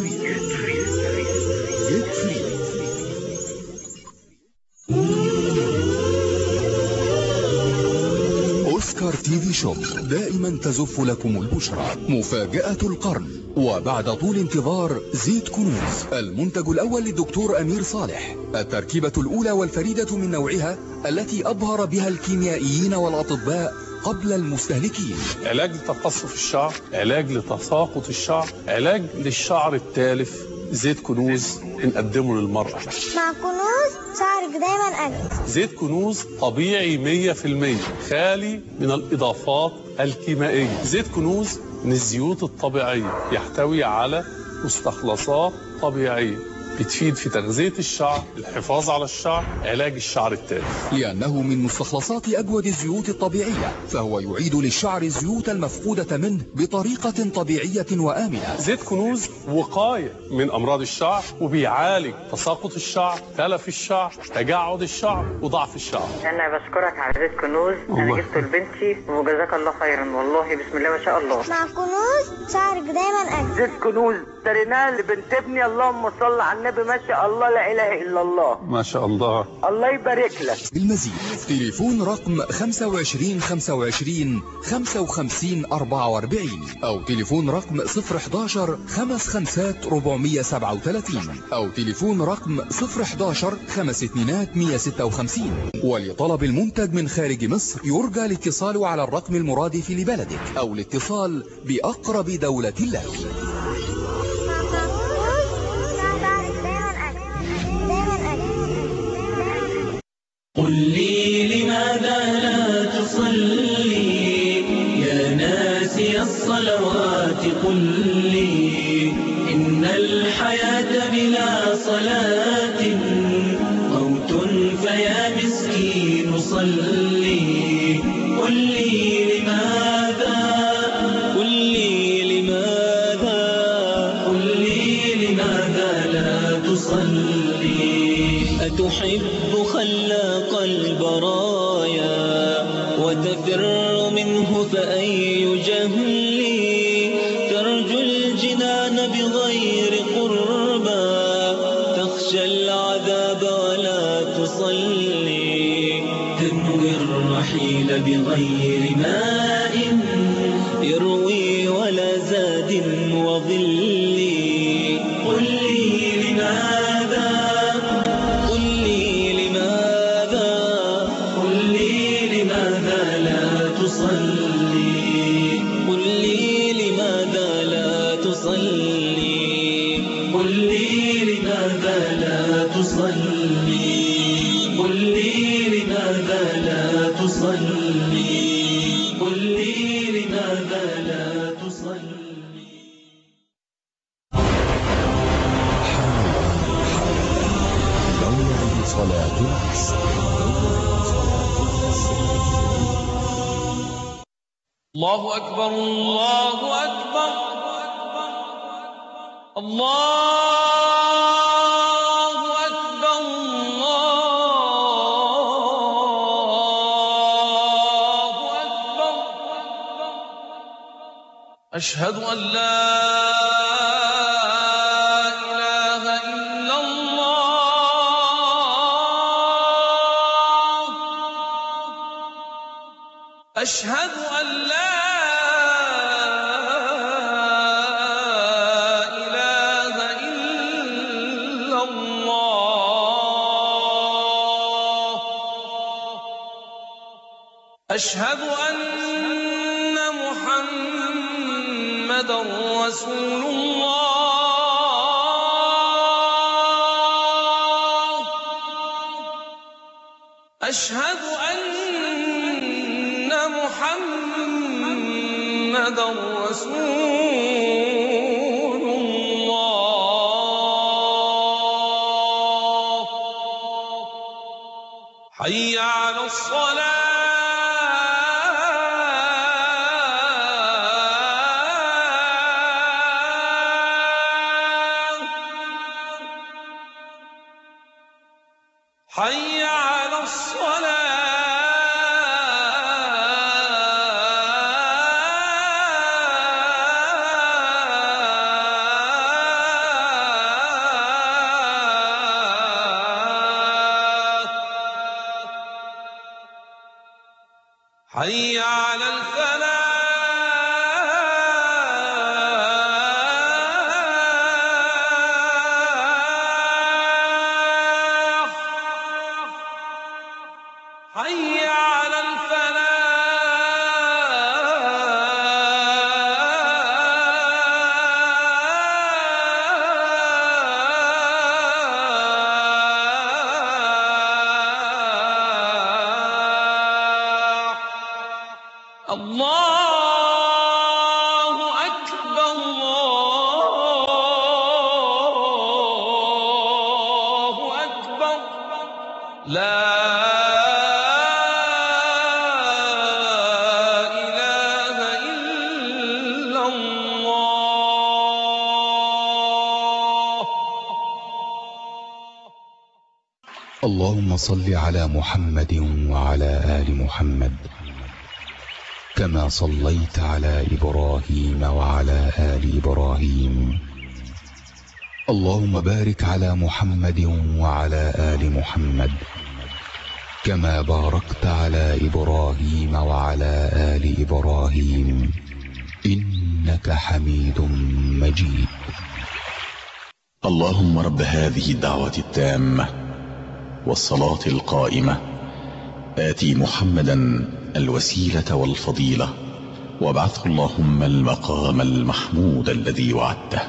جيت فري أوسكار تي في شوب دائما تزف لكم البشرى مفاجأة القرن وبعد طول انتظار زيت كنوز المنتج الأول للدكتور أمير صالح التركيبة الأولى والفريدة من نوعها التي أبهر بها الكيميائيين والأطباء قبل المستهلكين علاج لتقصف الشعر علاج لتساقط الشعر علاج للشعر التالف زيت كنوز بنقدمه للمرأة مع كنوز شعرك دايما أجمل زيت كنوز طبيعي 100% خالي من الإضافات الكيميائية زيت كنوز من الزيوت الطبيعية يحتوي على مستخلصات طبيعية بتفيد في تغذية الشعر الحفاظ على الشعر علاج الشعر التالف لأنه من مستخلصات أجود الزيوت الطبيعية فهو يعيد للشعر الزيوت المفقودة منه بطريقة طبيعية وآمنة زيت كنوز وقاية من أمراض الشعر وبيعالج تساقط الشعر تلف الشعر تجعد الشعر وضعف الشعر انا بشكرك على زيت كنوز انا الله. جبته لبنتي وجزاك الله خيرا والله بسم الله ما شاء الله مع كنوز شعرك دايما أجمل زيت كنوز اشتريناه لبنت ابني اللهم صل على النبي ما شاء الله لا اله الا الله ما شاء الله الله يبارك لك بالمزيد تليفون رقم 25 25 55 44 أو تليفون رقم 011 55 437 أو تليفون رقم 011 خمس اتنينات 156 ولطلب المنتج من خارج مصر يرجى الاتصال على الرقم المرادف لبلدك أو الاتصال بأقرب دولة لك مع كنوز شعرك دايما أجمل دايما أجمل قل لي لماذا لا تصلي يا ناسي الصلوات قل لي إن الحياة بلا صلاة موت فيا مسكين صلي قل لي لماذا قل لي لماذا قل لي لماذا لا تصلي أتحب خلاق البرايا وتفر منه فأي جهل ترجو الجنان بغير قربى تخشى العذاب ولا تصلي تنوي الرحيل بغير ماء يروي ولا زاد وظل قل لي لماذا قل لي لماذا قل لي لماذا لا تصلي قل لي لماذا لا تصلي قل لي لماذا لا تصلي قل لي لماذا لا تصلي قل لي لماذا لا تصلي موعد صلاة العصر الله أكبر الله أكبر الله أكبر الله أكبر أشهد أن لا إله إلا الله أشهد أن لا إله إلا الله أشهد أن محمدا رسول الله أشهد أن محمدا رسول الله حي على الصلاة حي على الصلاة حي على الفلاح حي على الفلاح الله أكبر الله إله إلا الله اللهم صل على محمد وعلى آل محمد كما صليت على إبراهيم وعلى آل إبراهيم اللهم بارك على محمد وعلى آل محمد كما باركت على إبراهيم وعلى آل إبراهيم إنك حميد مجيد اللهم رب هذه الدعوة التامة والصلاة القائمة آتي محمدا الوسيلة والفضيلة وابعثه اللهم المقام المحمود الذي وعدته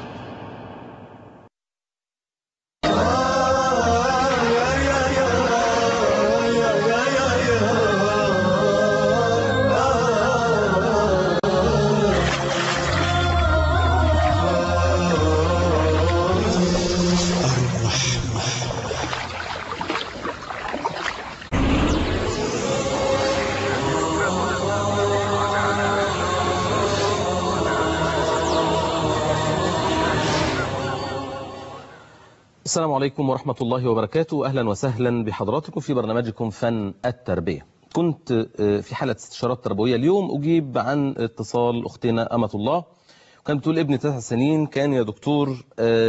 السلام عليكم ورحمة الله وبركاته أهلا وسهلا بحضراتكم في برنامجكم فن التربية كنت في حالة استشارات تربوية اليوم أجيب عن اتصال أختنا أمة الله كانت بتقول ابني تسع سنين كان يا دكتور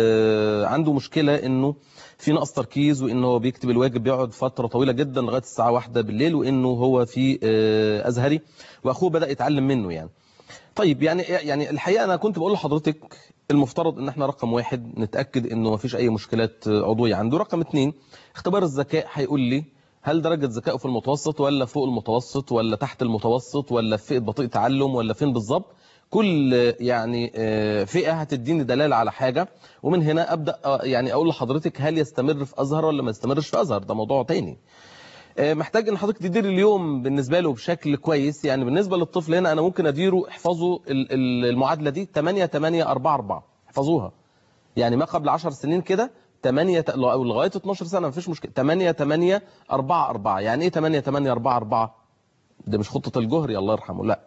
عنده مشكلة أنه في نقص تركيز وأنه هو بيكتب الواجب بيقعد فترة طويلة جدا لغاية الساعة واحدة بالليل وأنه هو في أزهري وأخوه بدأ يتعلم منه يعني طيب يعني يعني الحقيقة أنا كنت بقول لحضرتك المفترض ان احنا رقم واحد نتأكد انه ما فيش اي مشكلات عضوية عنده رقم اتنين اختبار الذكاء هيقول لي هل درجة ذكائه في المتوسط ولا فوق المتوسط ولا تحت المتوسط ولا في فئة بطيء تعلم ولا فين بالظبط كل يعني فئة هتديني دلالة على حاجة ومن هنا أبدأ يعني أقول لحضرتك هل يستمر في أزهر ولا ما يستمرش في أزهر ده موضوع تاني محتاج ان حضرتك تدير اليوم بالنسبة له بشكل كويس يعني بالنسبة للطفل هنا انا ممكن اديره احفظوا المعادلة دي 8 8 4 4 احفظوها يعني ما قبل 10 سنين كده 8 او لغاية 12 سنة مفيش مشكلة 8 8 4 4 يعني ايه 8 8 4 4 ده مش خطة الجهري الله يرحمه لا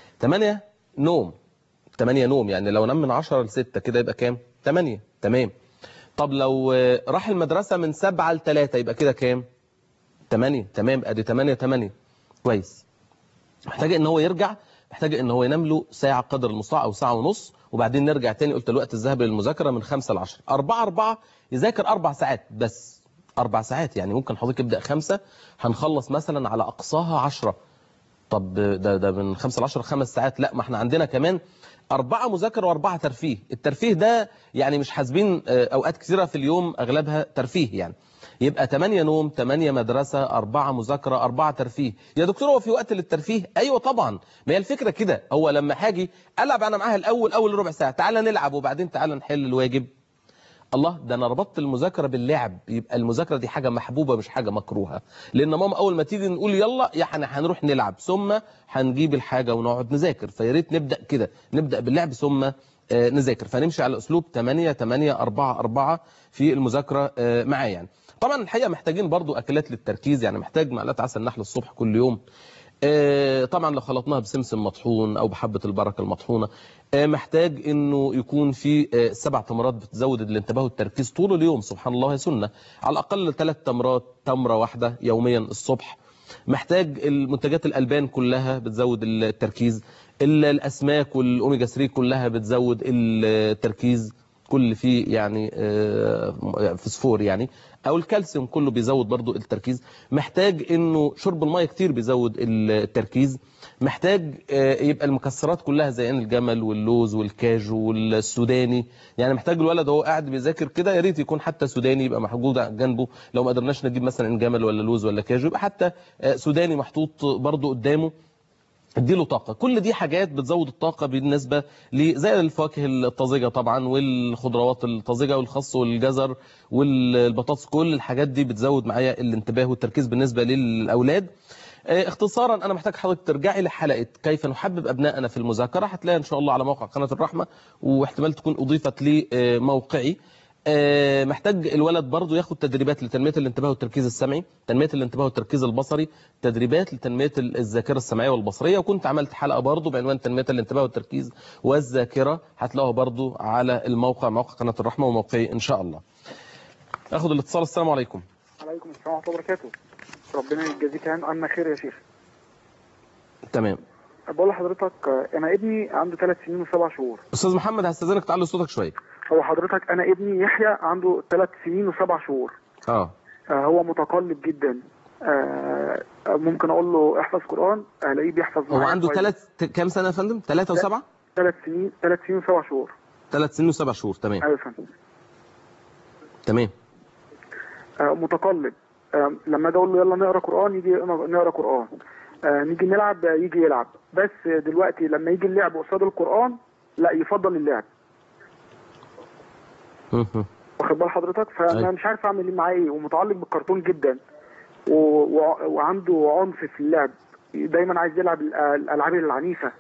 8 نوم 8 نوم يعني لو نام من 10 ل 6 كده يبقى كام 8 تمام طب لو راح المدرسة من 7 ل 3 يبقى كده كام 8 تمام ادي 8 8 كويس محتاج ان هو يرجع محتاج ان هو ينام له ساعه قدر المستطاع او ساعه ونص وبعدين نرجع تاني قلت الوقت الذهبي للمذاكره من 5 ل 10 4 4 يذاكر اربع ساعات بس اربع ساعات يعني ممكن حضرتك يبدا خمسة هنخلص مثلا على اقصاها 10 طب ده ده من 5 ل 10 خمس ساعات لا ما احنا عندنا كمان أربعة مذاكرة وأربعة ترفيه الترفيه ده يعني مش حاسبين أوقات كثيرة في اليوم أغلبها ترفيه يعني يبقى 8 نوم 8 مدرسة 4 مذاكرة 4 ترفيه يا دكتور هو في وقت للترفيه ايوه طبعا ما هي الفكرة كده هو لما هاجي العب انا معاها الاول اول ربع ساعة تعالى نلعب وبعدين تعالى نحل الواجب الله ده انا ربطت المذاكرة باللعب يبقى المذاكرة دي حاجة محبوبة مش حاجة مكروهة لان ماما اول ما تيجي نقول يلا يا احنا هنروح نلعب ثم هنجيب الحاجة ونقعد نذاكر فيا ريت نبدأ كده نبدأ باللعب ثم نذاكر فنمشي على اسلوب 8 8 4 4 في المذاكرة معاه يعني طبعا الحقيقة محتاجين برضو أكلات للتركيز يعني محتاج معلقة عسل نحل الصبح كل يوم طبعا لو خلطناها بسمسم مطحون أو بحبة البركة المطحونة محتاج أنه يكون في سبع تمرات بتزود الانتباه والتركيز طول اليوم سبحان الله سنة على الأقل ثلاث تمرات تمرة واحدة يوميا الصبح محتاج المنتجات الألبان كلها بتزود التركيز الأسماك والأوميجا 3 كلها بتزود التركيز كل فيه يعني فسفور يعني او الكالسيوم كله بيزود برضو التركيز محتاج انه شرب الميه كتير بيزود التركيز محتاج يبقى المكسرات كلها زي الجمل واللوز والكاجو والسوداني يعني محتاج الولد وهو قاعد بيذاكر كده يا ريت يكون حتى سوداني يبقى موجود جنبه لو ما قدرناش نجيب مثلا جمل ولا لوز ولا كاجو يبقى حتى سوداني محطوط برضو قدامه اديله طاقة كل دي حاجات بتزود الطاقة بالنسبة زي الفواكه الطازجة طبعا والخضروات الطازجة والخس والجزر والبطاطس كل الحاجات دي بتزود معايا الانتباه والتركيز بالنسبة للأولاد اختصارا انا محتاج حضرتك ترجعي لحلقة كيف نحبب ابنائنا في المذاكرة هتلاقيها ان شاء الله على موقع قناة الرحمة واحتمال تكون اضيفت لي موقعي آه، محتاج الولد برضه ياخد تدريبات لتنميه الانتباه والتركيز السمعي تنميه الانتباه والتركيز البصري تدريبات لتنميه ال- الذاكره السمعيه والبصريه وكنت عملت حلقه برضه بعنوان تنميه الانتباه والتركيز والذاكره هتلاقوها برضه على الموقع موقع قناه الرحمه وموقعي ان شاء الله اخد الاتصال السلام عليكم عليكم السلام ورحمة الله وبركاته ربنا يجازيك عن عنا خير يا شيخ تمام بقول لحضرتك آه، انا ابني عنده ثلاث سنين وسبع شهور استاذ محمد هستاذنك تعلي صوتك شويه هو حضرتك انا ابني يحيى عنده ثلاث سنين وسبع شهور اه آه، هو متقلب جدا آه، آه، ممكن اقول له احفظ قرآن الاقيه بيحفظ هو معايا عنده كويس. ثلاث كام سنه يا فندم ثلاثة وسبعة ثلاث سنين ثلاث سنين وسبع شهور ثلاث سنين وسبع شهور تمام ايوه يا فندم تمام آه، متقلب آه، لما اجي اقول له يلا نقرا قرآن يجي نقرا قرآن آه، نيجي نلعب آه، يجي يلعب بس دلوقتي لما يجي اللعب قصاد القرآن لا يفضل اللعب مهم. واخد بال حضرتك فانا أيوة. مش عارف اعمل ايه معاه ايه ومتعلق بالكرتون جدا و... و... وعنده عنف في اللعب دايما عايز يلعب الأ- الالعاب العنيفه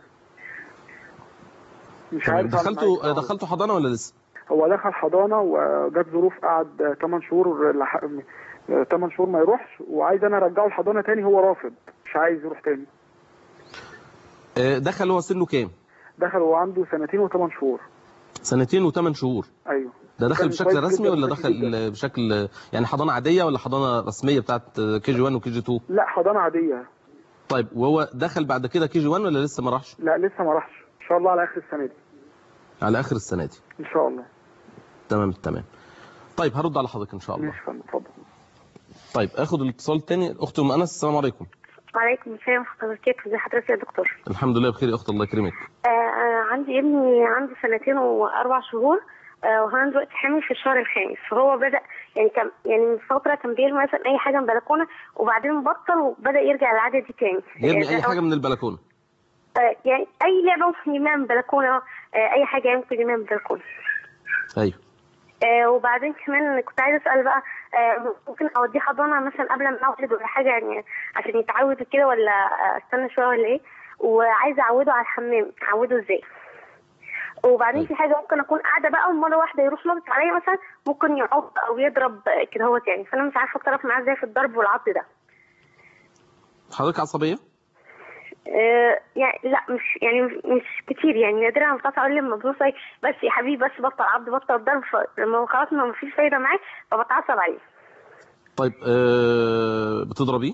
مش تمام عارف أعمل معاه دخلتوا إيه. دخلتوا حضانه ولا لسه هو دخل حضانه وجات ظروف قعد 8 شهور لح... 8 شهور ما يروحش وعايز انا ارجعه الحضانه تاني هو رافض مش عايز يروح تاني آه، دخل هو سنه كام دخل هو عنده سنتين وثمان شهور سنتين وثمان شهور ايوه ده دخل كان بشكل كويس رسمي جداً ولا وذكي دخل جداً. بشكل يعني حضانه عاديه ولا حضانه رسميه بتاعت كي جي 1 وكي جي 2 لا حضانه عاديه طيب وهو دخل بعد كده كي جي 1 ولا لسه ما راحش لا لسه ما راحش ان شاء الله على اخر السنه دي على اخر السنه دي ان شاء الله تمام تمام طيب هرد على حضرتك ان شاء الله ماشي يا فندم اتفضل طيب اخد الاتصال الثاني اخت ام انس السلام عليكم وعليكم السلام ورحمة الله وبركاته ازي حضرتك يا دكتور الحمد لله بخير يا اخت الله يكرمك آه آه، عندي ابني عنده سنتين واربع شهور آه وهو دلوقتي حامل في الشهر الخامس فهو بدا يعني كان يعني من فتره كان بيرمي مثلا اي حاجه من البلكونه وبعدين بطل وبدا يرجع العاده دي تاني يرمي آه، اي ده- حاجه من البلكونه آه يعني اي لعبه ممكن يرميها من البلكونه آه اي حاجه ممكن يرميها من البلكونه ايوه آه وبعدين كمان كنت عايزه اسال بقى آه ممكن اوديه حضانه مثلا قبل ما اولد ولا حاجه يعني عشان يتعود كده ولا آه، استنى شويه ولا ايه وعايزه اعوده على الحمام اعوده ازاي وبعدين في حاجه ممكن اكون قاعده بقى ومره واحده يروح نط عليا مثلا ممكن يعض او يضرب آه، كده هوت يعني فانا مش عارفه اتصرف معاه ازاي في الضرب والعض ده حضرتك عصبيه آه، يعني لا مش يعني مش كتير يعني نادرا بتقطع اقول لما بوصل بس يا حبيبي بس بطل عض بطل ضرب فلما خلاص ما فيش فايده معاه فبتعصب عليه طيب أه بتضربيه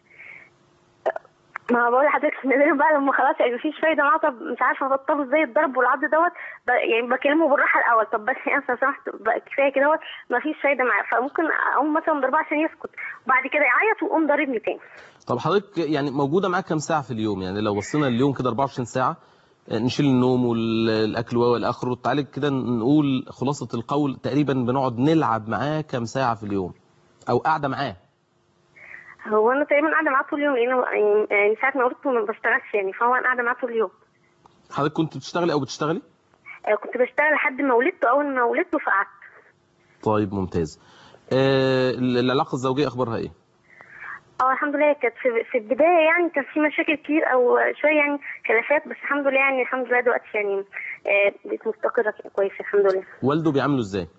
ما بقول لحضرتك نادرا بقى لما خلاص يعني مفيش فايده معاه طب مش عارفه ابطله ازاي الضرب والعض دوت ب- يعني بكلمه بالراحه الاول طب بس يعني لو سمحت بقى كفايه كده دوت مفيش فايده معاه فممكن اقوم مثلا ضربه عشان يسكت وبعد كده يعيط ويقوم ضاربني تاني طب حضرتك يعني موجوده معاك كام ساعه في اليوم يعني لو بصينا اليوم كده 24 ساعه آه، نشيل النوم والاكل والى اخره تعالى كده نقول خلاصه القول تقريبا بنقعد نلعب معاه كام ساعه في اليوم او قاعده معاه هو انا تقريبا قاعده معاه طول اليوم لان يعني يعني ساعه ما ولدت ما بشتغلش يعني فهو انا قاعده معاه طول اليوم حضرتك كنت بتشتغلي او بتشتغلي آه، كنت بشتغل لحد ما ولدت اول ما ولدت فقعدت طيب ممتاز آه العلاقه الزوجيه اخبارها ايه اه الحمد لله كانت في, في البدايه يعني كان في مشاكل كتير او شويه يعني خلافات بس الحمد لله يعني الحمد لله دلوقتي يعني آه بقيت مستقره كده كويس الحمد لله والده بيعامله ازاي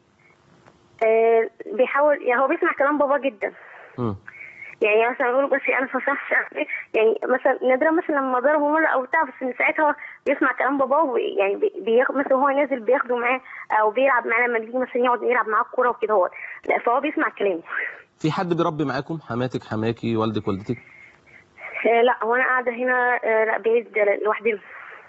آه بيحاول يعني هو بيسمع كلام بابا جدا مم. يعني مثلا يقول بس انا فصحش يعني مثلا نادرا مثلا لما ضربه مره او بتاع بس ان ساعتها هو بيسمع كلام باباه وبي- يعني بي- بياخد مثلا هو نازل بياخده معاه او بيلعب معاه لما بيجي مثلا يقعد يلعب معاه الكوره وكده هو لا فهو بيسمع كلامه في حد بيربي معاكم حماتك حماكي والدك والدتك آه لا هو انا قاعده هنا آه لا بعيد لوحدنا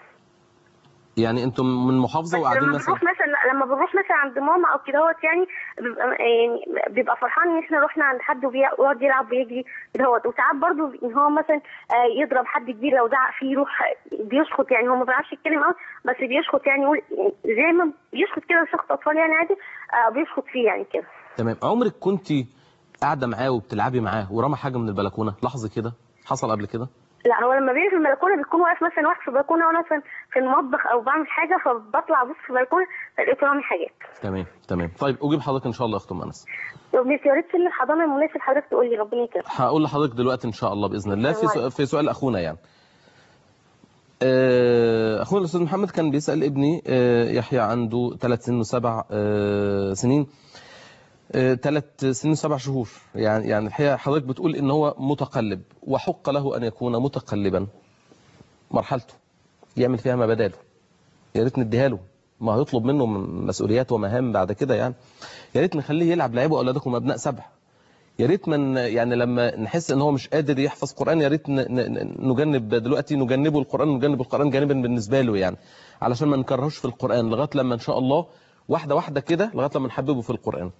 يعني انتم من محافظه وقاعدين لما مثلا بنروح مثلا لما بنروح مثلا عند ماما او كده هوت يعني بيبقى يعني بيبقى فرحان ان احنا رحنا عند حد وبي- ويقعد يلعب ويجري كده هوت وساعات برضو ان هو مثلا آه، يضرب حد كبير لو زعق فيه يروح بيشخط يعني هو ما بيعرفش يتكلم قوي بس بيشخط يعني يقول يعني زي ما بيشخط كده شخط اطفال يعني عادي آه، بيشخط فيه يعني كده تمام عمرك كنت قاعده معاه وبتلعبي معاه ورمى حاجه من البلكونه لحظه كده حصل قبل كده لا هو لما بيجي في البلكونه بيكون واقف مثلا واقف في البلكونه وانا مثلا في المطبخ او بعمل حاجه فبطلع ابص في البلكونه فلقيته رامي حاجات تمام تمام طيب اجيب حضرتك ان شاء الله يا اخت ام انس بس يا ريت سن الحضانه المناسب حضرتك تقول لي ربنا يكرمك هقول لحضرتك دلوقتي ان شاء الله باذن الله في سؤال في سؤال اخونا يعني آه، اخونا الاستاذ محمد كان بيسال ابني آه، يحيى عنده ثلاث سنين وسبع آه، سنين ثلاث سنين وسبع شهور يعني يعني الحقيقه حضرتك بتقول ان هو متقلب وحق له ان يكون متقلبا مرحلته يعمل فيها ما بداله يا ريت نديها له ما هيطلب منه من مسؤوليات ومهام بعد كده يعني يا ريت نخليه يلعب لعبوا اولادكم ابناء سبع يا ريت من يعني لما نحس ان هو مش قادر يحفظ قران يا ريت ن- ن- نجنب دلوقتي نجنبه القران نجنب القران جانبا بالنسبه له يعني علشان ما نكرهوش في القران لغايه لما ان شاء الله واحده واحده كده لغايه لما نحببه في القران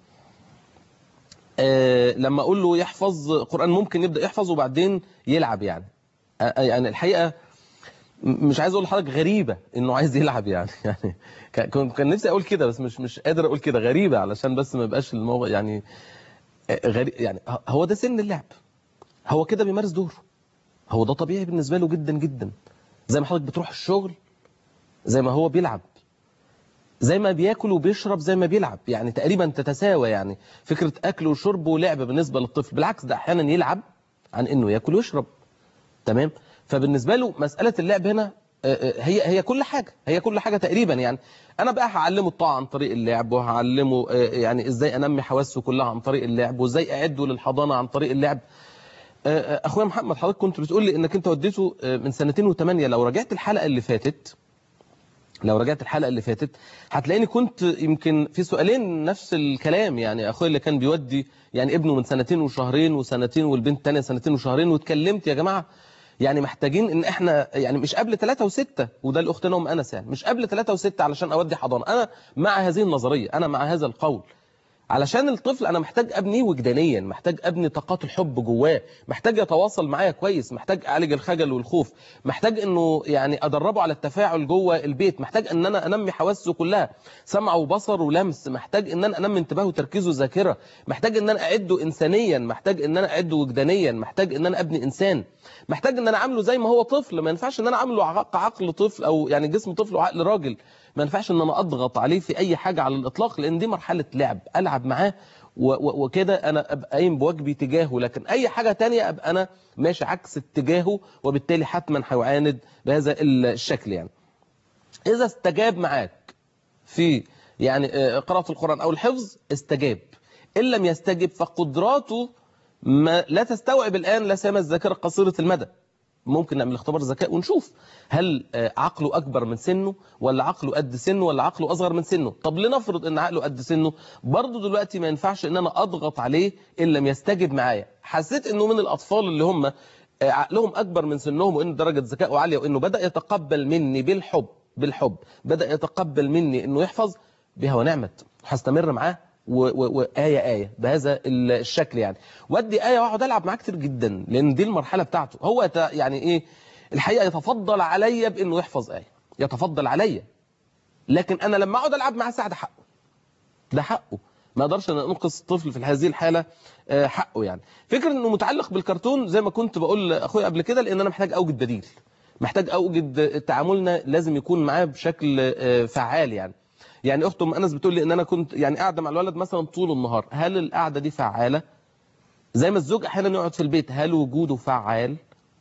آه لما اقول له يحفظ قران ممكن يبدا يحفظ وبعدين يلعب يعني آه يعني الحقيقه م- مش عايز اقول لحضرتك غريبه انه عايز يلعب يعني يعني كان- كان كان نفسي اقول كده بس مش مش قادر اقول كده غريبه علشان بس ما يبقاش الموضوع يعني آه، غريب يعني هو ده سن اللعب هو كده بيمارس دوره هو ده طبيعي بالنسبه له جدا جدا زي ما حضرتك بتروح الشغل زي ما هو بيلعب زي ما بياكل وبيشرب زي ما بيلعب يعني تقريبا تتساوى يعني فكرة أكل وشرب ولعب بالنسبة للطفل بالعكس ده أحيانا يلعب عن إنه ياكل ويشرب تمام فبالنسبة له مسألة اللعب هنا آه، آه، هي هي كل حاجة هي كل حاجة تقريبا يعني أنا بقى هعلمه الطاعة عن طريق اللعب وهعلمه آه، يعني إزاي أنمي حواسه كلها عن طريق اللعب وإزاي أعده للحضانة عن طريق اللعب آه، آه، أخويا محمد حضرتك كنت بتقول لي إنك أنت وديته آه، من سنتين وثمانية لو رجعت الحلقة اللي فاتت لو رجعت الحلقة اللي فاتت هتلاقيني كنت يمكن في سؤالين نفس الكلام يعني اخويا اللي كان بيودي يعني ابنه من سنتين وشهرين وسنتين والبنت الثانيه سنتين وشهرين واتكلمت يا جماعة يعني محتاجين ان احنا يعني مش قبل ثلاثة وستة وده الاختنا ام انس يعني مش قبل ثلاثة وستة علشان اودي حضانة انا مع هذه النظرية انا مع هذا القول علشان الطفل انا محتاج ابنيه وجدانيا محتاج ابني طاقات الحب جواه محتاج يتواصل معايا كويس محتاج اعالج الخجل والخوف محتاج انه يعني ادربه على التفاعل جوه البيت محتاج ان انا انمي حواسه كلها سمع وبصر ولمس محتاج ان انا انمي انتباهه وتركيزه وذاكره محتاج ان انا اعده انسانيا محتاج ان انا اعده وجدانيا محتاج ان انا ابني انسان محتاج ان انا اعامله زي ما هو طفل ما ينفعش ان انا اعامله عق- عقل طفل او يعني جسم طفل وعقل راجل ما ينفعش ان انا اضغط عليه في اي حاجه على الاطلاق لان دي مرحله لعب العب معاه و- و- وكده انا ابقى قايم بواجبي تجاهه لكن اي حاجه تانية ابقى انا ماشي عكس اتجاهه وبالتالي حتما هيعاند بهذا الشكل يعني اذا استجاب معاك في يعني آه، قراءه القران او الحفظ استجاب ان لم يستجب فقدراته ما لا تستوعب الان لا سيما الذاكره قصيره المدى ممكن نعمل اختبار ذكاء ونشوف هل آه، عقله أكبر من سنه ولا عقله قد سنه ولا عقله أصغر من سنه طب لنفرض ان عقله قد سنه برضه دلوقتي ما ينفعش ان انا اضغط عليه ان لم يستجب معايا حسيت انه من الاطفال اللي هم آه، عقلهم اكبر من سنهم وان درجة ذكائه عالية وانه بدأ يتقبل مني بالحب بالحب بدأ يتقبل مني انه يحفظ بها ونعمت هستمر معاه و- و- وآية آية بهذا ال- الشكل يعني ودي آية واقعد ألعب معاه كتير جدا لأن دي المرحلة بتاعته هو يت- يعني إيه الحقيقة يتفضل عليا بأنه يحفظ آية يتفضل عليا لكن أنا لما أقعد ألعب معاه ساعة ده حقه ده حقه ما اقدرش ان انقذ الطفل في هذه الحاله آه، حقه يعني فكره انه متعلق بالكرتون زي ما كنت بقول لاخويا قبل كده لان انا محتاج اوجد بديل محتاج اوجد تعاملنا لازم يكون معاه بشكل آه، فعال يعني يعني اخت ام انس بتقول لي ان انا كنت يعني قاعده مع الولد مثلا طول النهار هل القعده دي فعاله زي ما الزوج احيانا يقعد في البيت هل وجوده فعال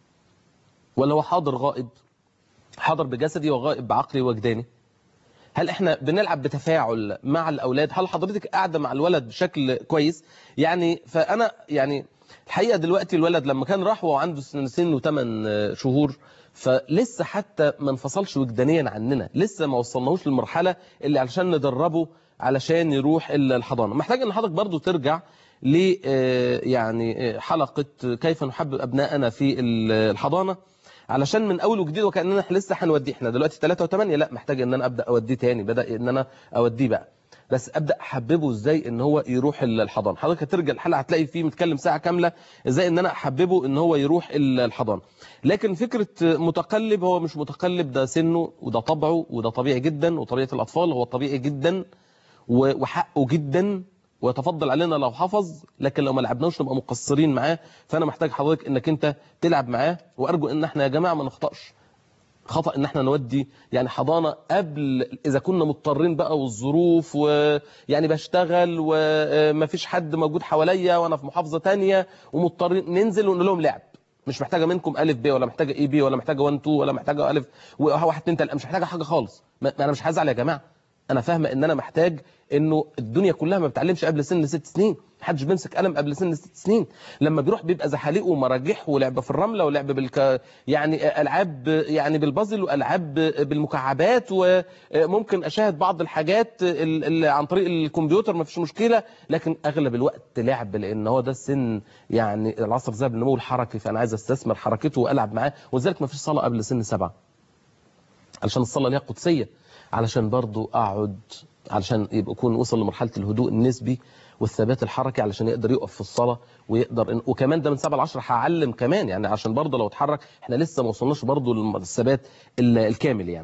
ولا هو حاضر غائب حاضر بجسدي وغائب بعقلي وجداني هل احنا بنلعب بتفاعل مع الاولاد هل حضرتك قاعده مع الولد بشكل كويس يعني فانا يعني الحقيقه دلوقتي الولد لما كان راح وهو عنده سنتين وثمان شهور فلسه حتى ما انفصلش وجدانيا عننا لسه ما وصلناهوش للمرحله اللي علشان ندربه علشان يروح الحضانه محتاج ان حضرتك برضو ترجع ل آه، يعني آه، حلقه كيف نحبب ابنائنا في الحضانه علشان من اول وجديد وكاننا احنا لسه هنوديه احنا دلوقتي 3 و8 لا محتاج ان انا ابدا اوديه تاني بدا ان انا اوديه بقى بس ابدا احببه ازاي ان هو يروح الحضانه حضرتك هترجع الحلقه هتلاقي فيه متكلم ساعه كامله ازاي ان انا احببه ان هو يروح الحضانه لكن فكره متقلب هو مش متقلب ده سنه وده طبعه وده طبيعي جدا وطبيعه الاطفال هو طبيعي جدا و- وحقه جدا ويتفضل علينا لو حفظ لكن لو ما لعبناش نبقى مقصرين معاه فانا محتاج حضرتك انك انت تلعب معاه وارجو ان احنا يا جماعه ما نخطاش خطا ان احنا نودي يعني حضانه قبل اذا كنا مضطرين بقى والظروف ويعني بشتغل وما فيش حد موجود حواليا وانا في محافظه تانية ومضطرين ننزل ونقول لهم لعب مش محتاجه منكم الف ب ولا محتاجه اي بي ولا محتاجه 1 2 ولا محتاجه الف واحد 2 3 مش محتاجه حاجه خالص ما ما انا مش هزعل يا جماعه انا فاهمه ان انا محتاج انه الدنيا كلها ما بتعلمش قبل سن ست سنين محدش بيمسك قلم قبل سن ست سنين لما بيروح بيبقى زحاليق ومراجيح ولعب في الرمله ولعب بالك يعني العاب يعني بالبازل والعاب بالمكعبات وممكن اشاهد بعض الحاجات ال- ال- عن طريق الكمبيوتر ما فيش مشكله لكن اغلب الوقت لعب لان هو ده السن يعني العصر ذهب النمو الحركي فانا عايز استثمر حركته والعب معاه ولذلك ما فيش صلاه قبل سن سبعه علشان الصلاه ليها قدسيه علشان برضو اقعد علشان يبقى يكون وصل لمرحله الهدوء النسبي والثبات الحركي علشان يقدر يقف في الصلاه ويقدر إن وكمان ده من 7 ل 10 هعلم كمان يعني عشان برضه لو اتحرك احنا لسه ما وصلناش برضه للثبات ال- الكامل يعني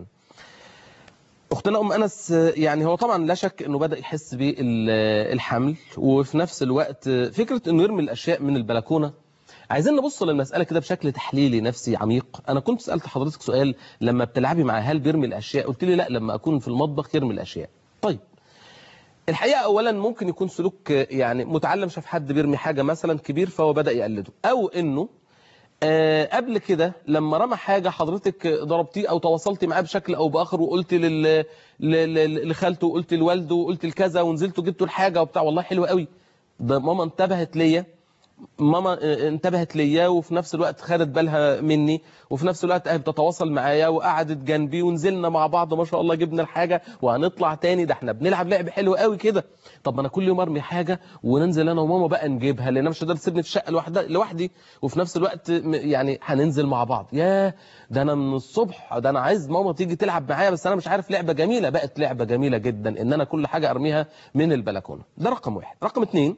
اختنا ام انس يعني هو طبعا لا شك انه بدا يحس بالحمل وفي نفس الوقت فكره انه يرمي الاشياء من البلكونه عايزين نبص للمساله كده بشكل تحليلي نفسي عميق انا كنت سالت حضرتك سؤال لما بتلعبي مع هل بيرمي الاشياء قلت لي لا لما اكون في المطبخ يرمي الاشياء طيب الحقيقه اولا ممكن يكون سلوك يعني متعلم شاف حد بيرمي حاجه مثلا كبير فهو bada يقلده او انه آه قبل كده لما رمى حاجه حضرتك ضربتيه او تواصلتي معاه بشكل او باخر وقلت لل ل- ل- لخالته وقلت لوالده وقلت لكذا ونزلتوا جبتوا الحاجه وبتاع والله حلو قوي ده ماما انتبهت ليا ماما آه، انتبهت ليا وفي نفس الوقت خدت بالها مني وفي نفس الوقت قاعده بتتواصل معايا وقعدت جنبي ونزلنا مع بعض ما شاء الله جبنا الحاجه وهنطلع تاني ده احنا بنلعب لعب حلو قوي كده طب ما انا كل يوم ارمي حاجه وننزل انا وماما بقى نجيبها لان انا مش هقدر تسيبني في الشقه لوحدي لوحدي وفي نفس الوقت م- يعني هننزل مع بعض ياه ده انا من الصبح ده انا عايز ماما تيجي تلعب معايا بس انا مش عارف لعبه جميله بقت لعبه جميله جدا ان انا كل حاجه ارميها من البلكونه ده رقم واحد رقم اتنين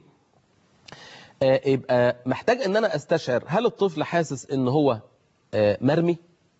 آه، يبقى محتاج ان انا استشعر هل الطفل حاسس ان هو آه، مرمي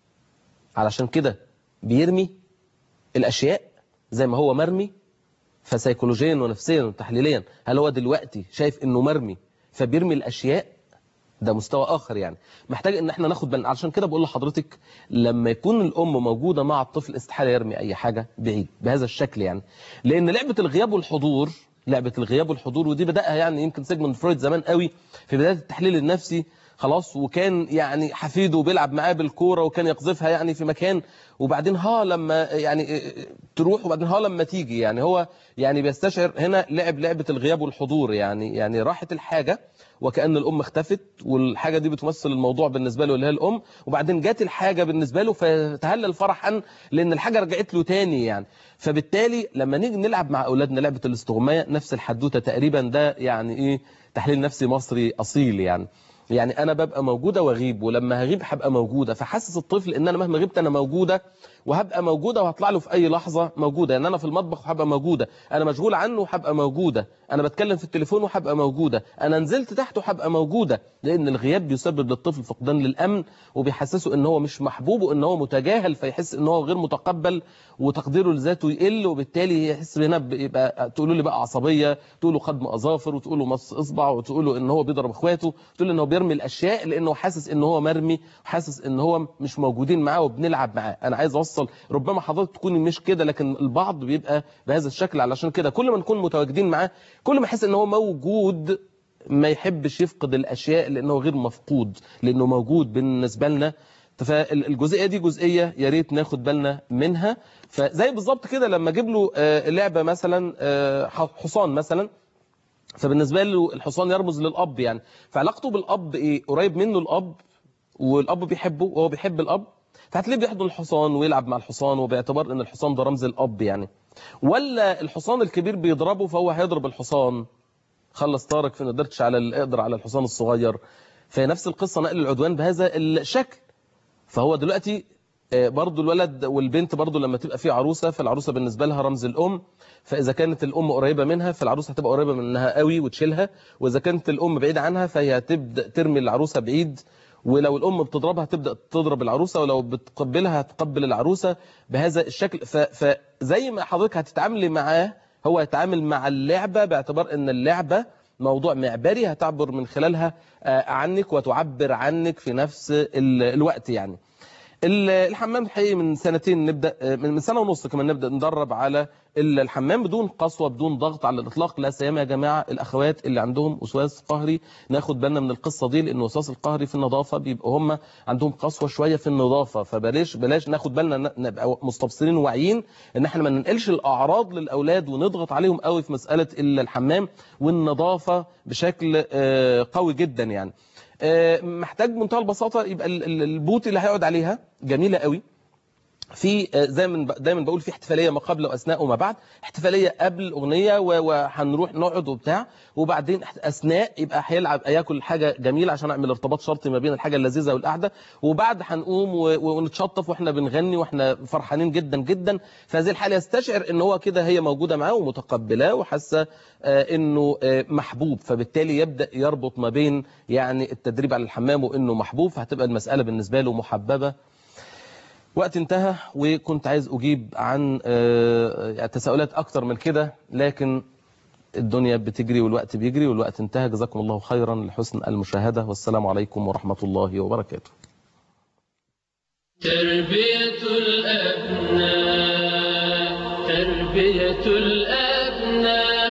علشان كده بيرمي الاشياء زي ما هو مرمي فسيكولوجيا ونفسيا وتحليليا هل هو دلوقتي شايف انه مرمي فبيرمي الاشياء ده مستوى اخر يعني محتاج ان احنا ناخد بالنا علشان كده بقول لحضرتك لما يكون الام موجوده مع الطفل استحاله يرمي اي حاجه بعيد بهذا الشكل يعني لان لعبه الغياب والحضور لعبه الغياب والحضور ودي بداها يعني يمكن سيجموند فرويد زمان قوي في بدايه التحليل النفسي خلاص وكان يعني حفيده بيلعب معاه بالكوره وكان يقذفها يعني في مكان وبعدين ها لما يعني تروح وبعدين ها لما تيجي يعني هو يعني بيستشعر هنا لعب لعبه الغياب والحضور يعني يعني راحت الحاجه وكأن الأم اختفت والحاجة دي بتمثل الموضوع بالنسبة له اللي هي الأم وبعدين جات الحاجة بالنسبة له فتهلل فرحا لأن الحاجة رجعت له تاني يعني فبالتالي لما نيجي نلعب مع أولادنا لعبة الاستغماية نفس الحدوتة تقريبا ده يعني إيه تحليل نفسي مصري أصيل يعني يعني انا ببقى موجوده واغيب ولما هغيب هبقى موجوده فحسس الطفل ان انا مهما غبت انا موجوده وهبقى موجوده وهطلع له في اي لحظه موجوده يعني انا في المطبخ وهبقى موجوده انا مشغول عنه وهبقى موجوده انا بتكلم في التليفون وهبقى موجوده انا نزلت تحت وهبقى موجوده لان الغياب بيسبب للطفل فقدان للامن وبيحسسه ان هو مش محبوب وان هو متجاهل فيحس ان هو غير متقبل وتقديره لذاته يقل وبالتالي يحس هنا بيبقى تقولوا لي بقى عصبيه تقولوا خدم اظافر وتقولوا مص اصبع وتقولوا ان هو بيضرب اخواته تقولوا ان هو بيرمي الاشياء لانه حاسس ان هو مرمي وحاسس ان هو مش موجودين معاه وبنلعب معاه انا عايز اوصل ربما حضرتك تكوني مش كده لكن البعض بيبقى بهذا الشكل علشان كده كل ما نكون متواجدين معاه كل ما يحس ان هو موجود ما يحبش يفقد الاشياء لانه غير مفقود لانه موجود بالنسبه لنا فالجزئيه دي جزئيه يا ريت ناخد بالنا منها فزي بالظبط كده لما اجيب له آه، لعبه مثلا آه، حصان مثلا فبالنسبه له الحصان يرمز للاب يعني فعلاقته بالاب ايه قريب منه الاب والاب بيحبه وهو بيحب الاب فهتلاقيه بيحضن الحصان ويلعب مع الحصان وباعتبار ان الحصان ده رمز الاب يعني ولا الحصان الكبير بيضربه فهو هيضرب الحصان خلص طارق فين قدرتش على ال- اقدر على الحصان الصغير فهي نفس القصه نقل العدوان بهذا الشكل فهو دلوقتي آه، برضو الولد والبنت برضو لما تبقى في عروسه فالعروسه بالنسبه لها رمز الام فاذا كانت الام قريبه منها فالعروسه هتبقى قريبه منها قوي وتشيلها واذا كانت الام بعيده عنها فهي هتبدا ترمي العروسه بعيد ولو الام بتضربها هتبدا تضرب العروسه ولو بتقبلها هتقبل العروسه بهذا الشكل ف- فزي ما حضرتك هتتعاملي معاه هو هيتعامل مع اللعبه باعتبار ان اللعبه موضوع معبري هتعبر من خلالها آه، عنك وتعبر عنك في نفس ال- الوقت يعني ال- الحمام الحقيقي من سنتين نبدا من من سنه ونص كمان نبدا ندرب على ال- الحمام بدون قسوه بدون ضغط على الاطلاق لا سيما يا جماعه الاخوات اللي عندهم وسواس قهري ناخد بالنا من القصه دي لان الوسواس القهري في النظافه بيبقوا هم عندهم قسوه شويه في النظافه فبلاش بلاش ناخد بالنا ن- نبقى مستبصرين واعيين ان احنا ما ننقلش الاعراض للاولاد ونضغط عليهم قوي في مساله ال- الحمام والنظافه بشكل آه، قوي جدا يعني آه، محتاج بمنتهى البساطه يبقى ال- ال- البوت اللي هيقعد عليها جميله قوي في آه، زي ما ب- دايما بقول في احتفاليه ما قبل واثناء وما بعد احتفاليه قبل الاغنيه و- وهنروح نقعد وبتاع وبعدين احت- اثناء يبقى هيلعب ياكل حاجه جميله عشان اعمل ارتباط شرطي ما بين الحاجه اللذيذه والقعده وبعد هنقوم و- و- ونتشطف واحنا بنغني واحنا فرحانين جدا جدا في هذه الحاله يستشعر ان هو كده هي موجوده معاه ومتقبلاه وحاسه آه، انه آه، محبوب فبالتالي يبدا يربط ما بين يعني التدريب على الحمام وانه محبوب فهتبقى المساله بالنسبه له محببه وقت انتهى وكنت عايز أجيب عن آه، يعني تساؤلات أكتر من كده لكن الدنيا بتجري والوقت بيجري والوقت انتهى جزاكم الله خيرا لحسن المشاهدة والسلام عليكم ورحمة الله وبركاته تربية الأبناء تربية الأبناء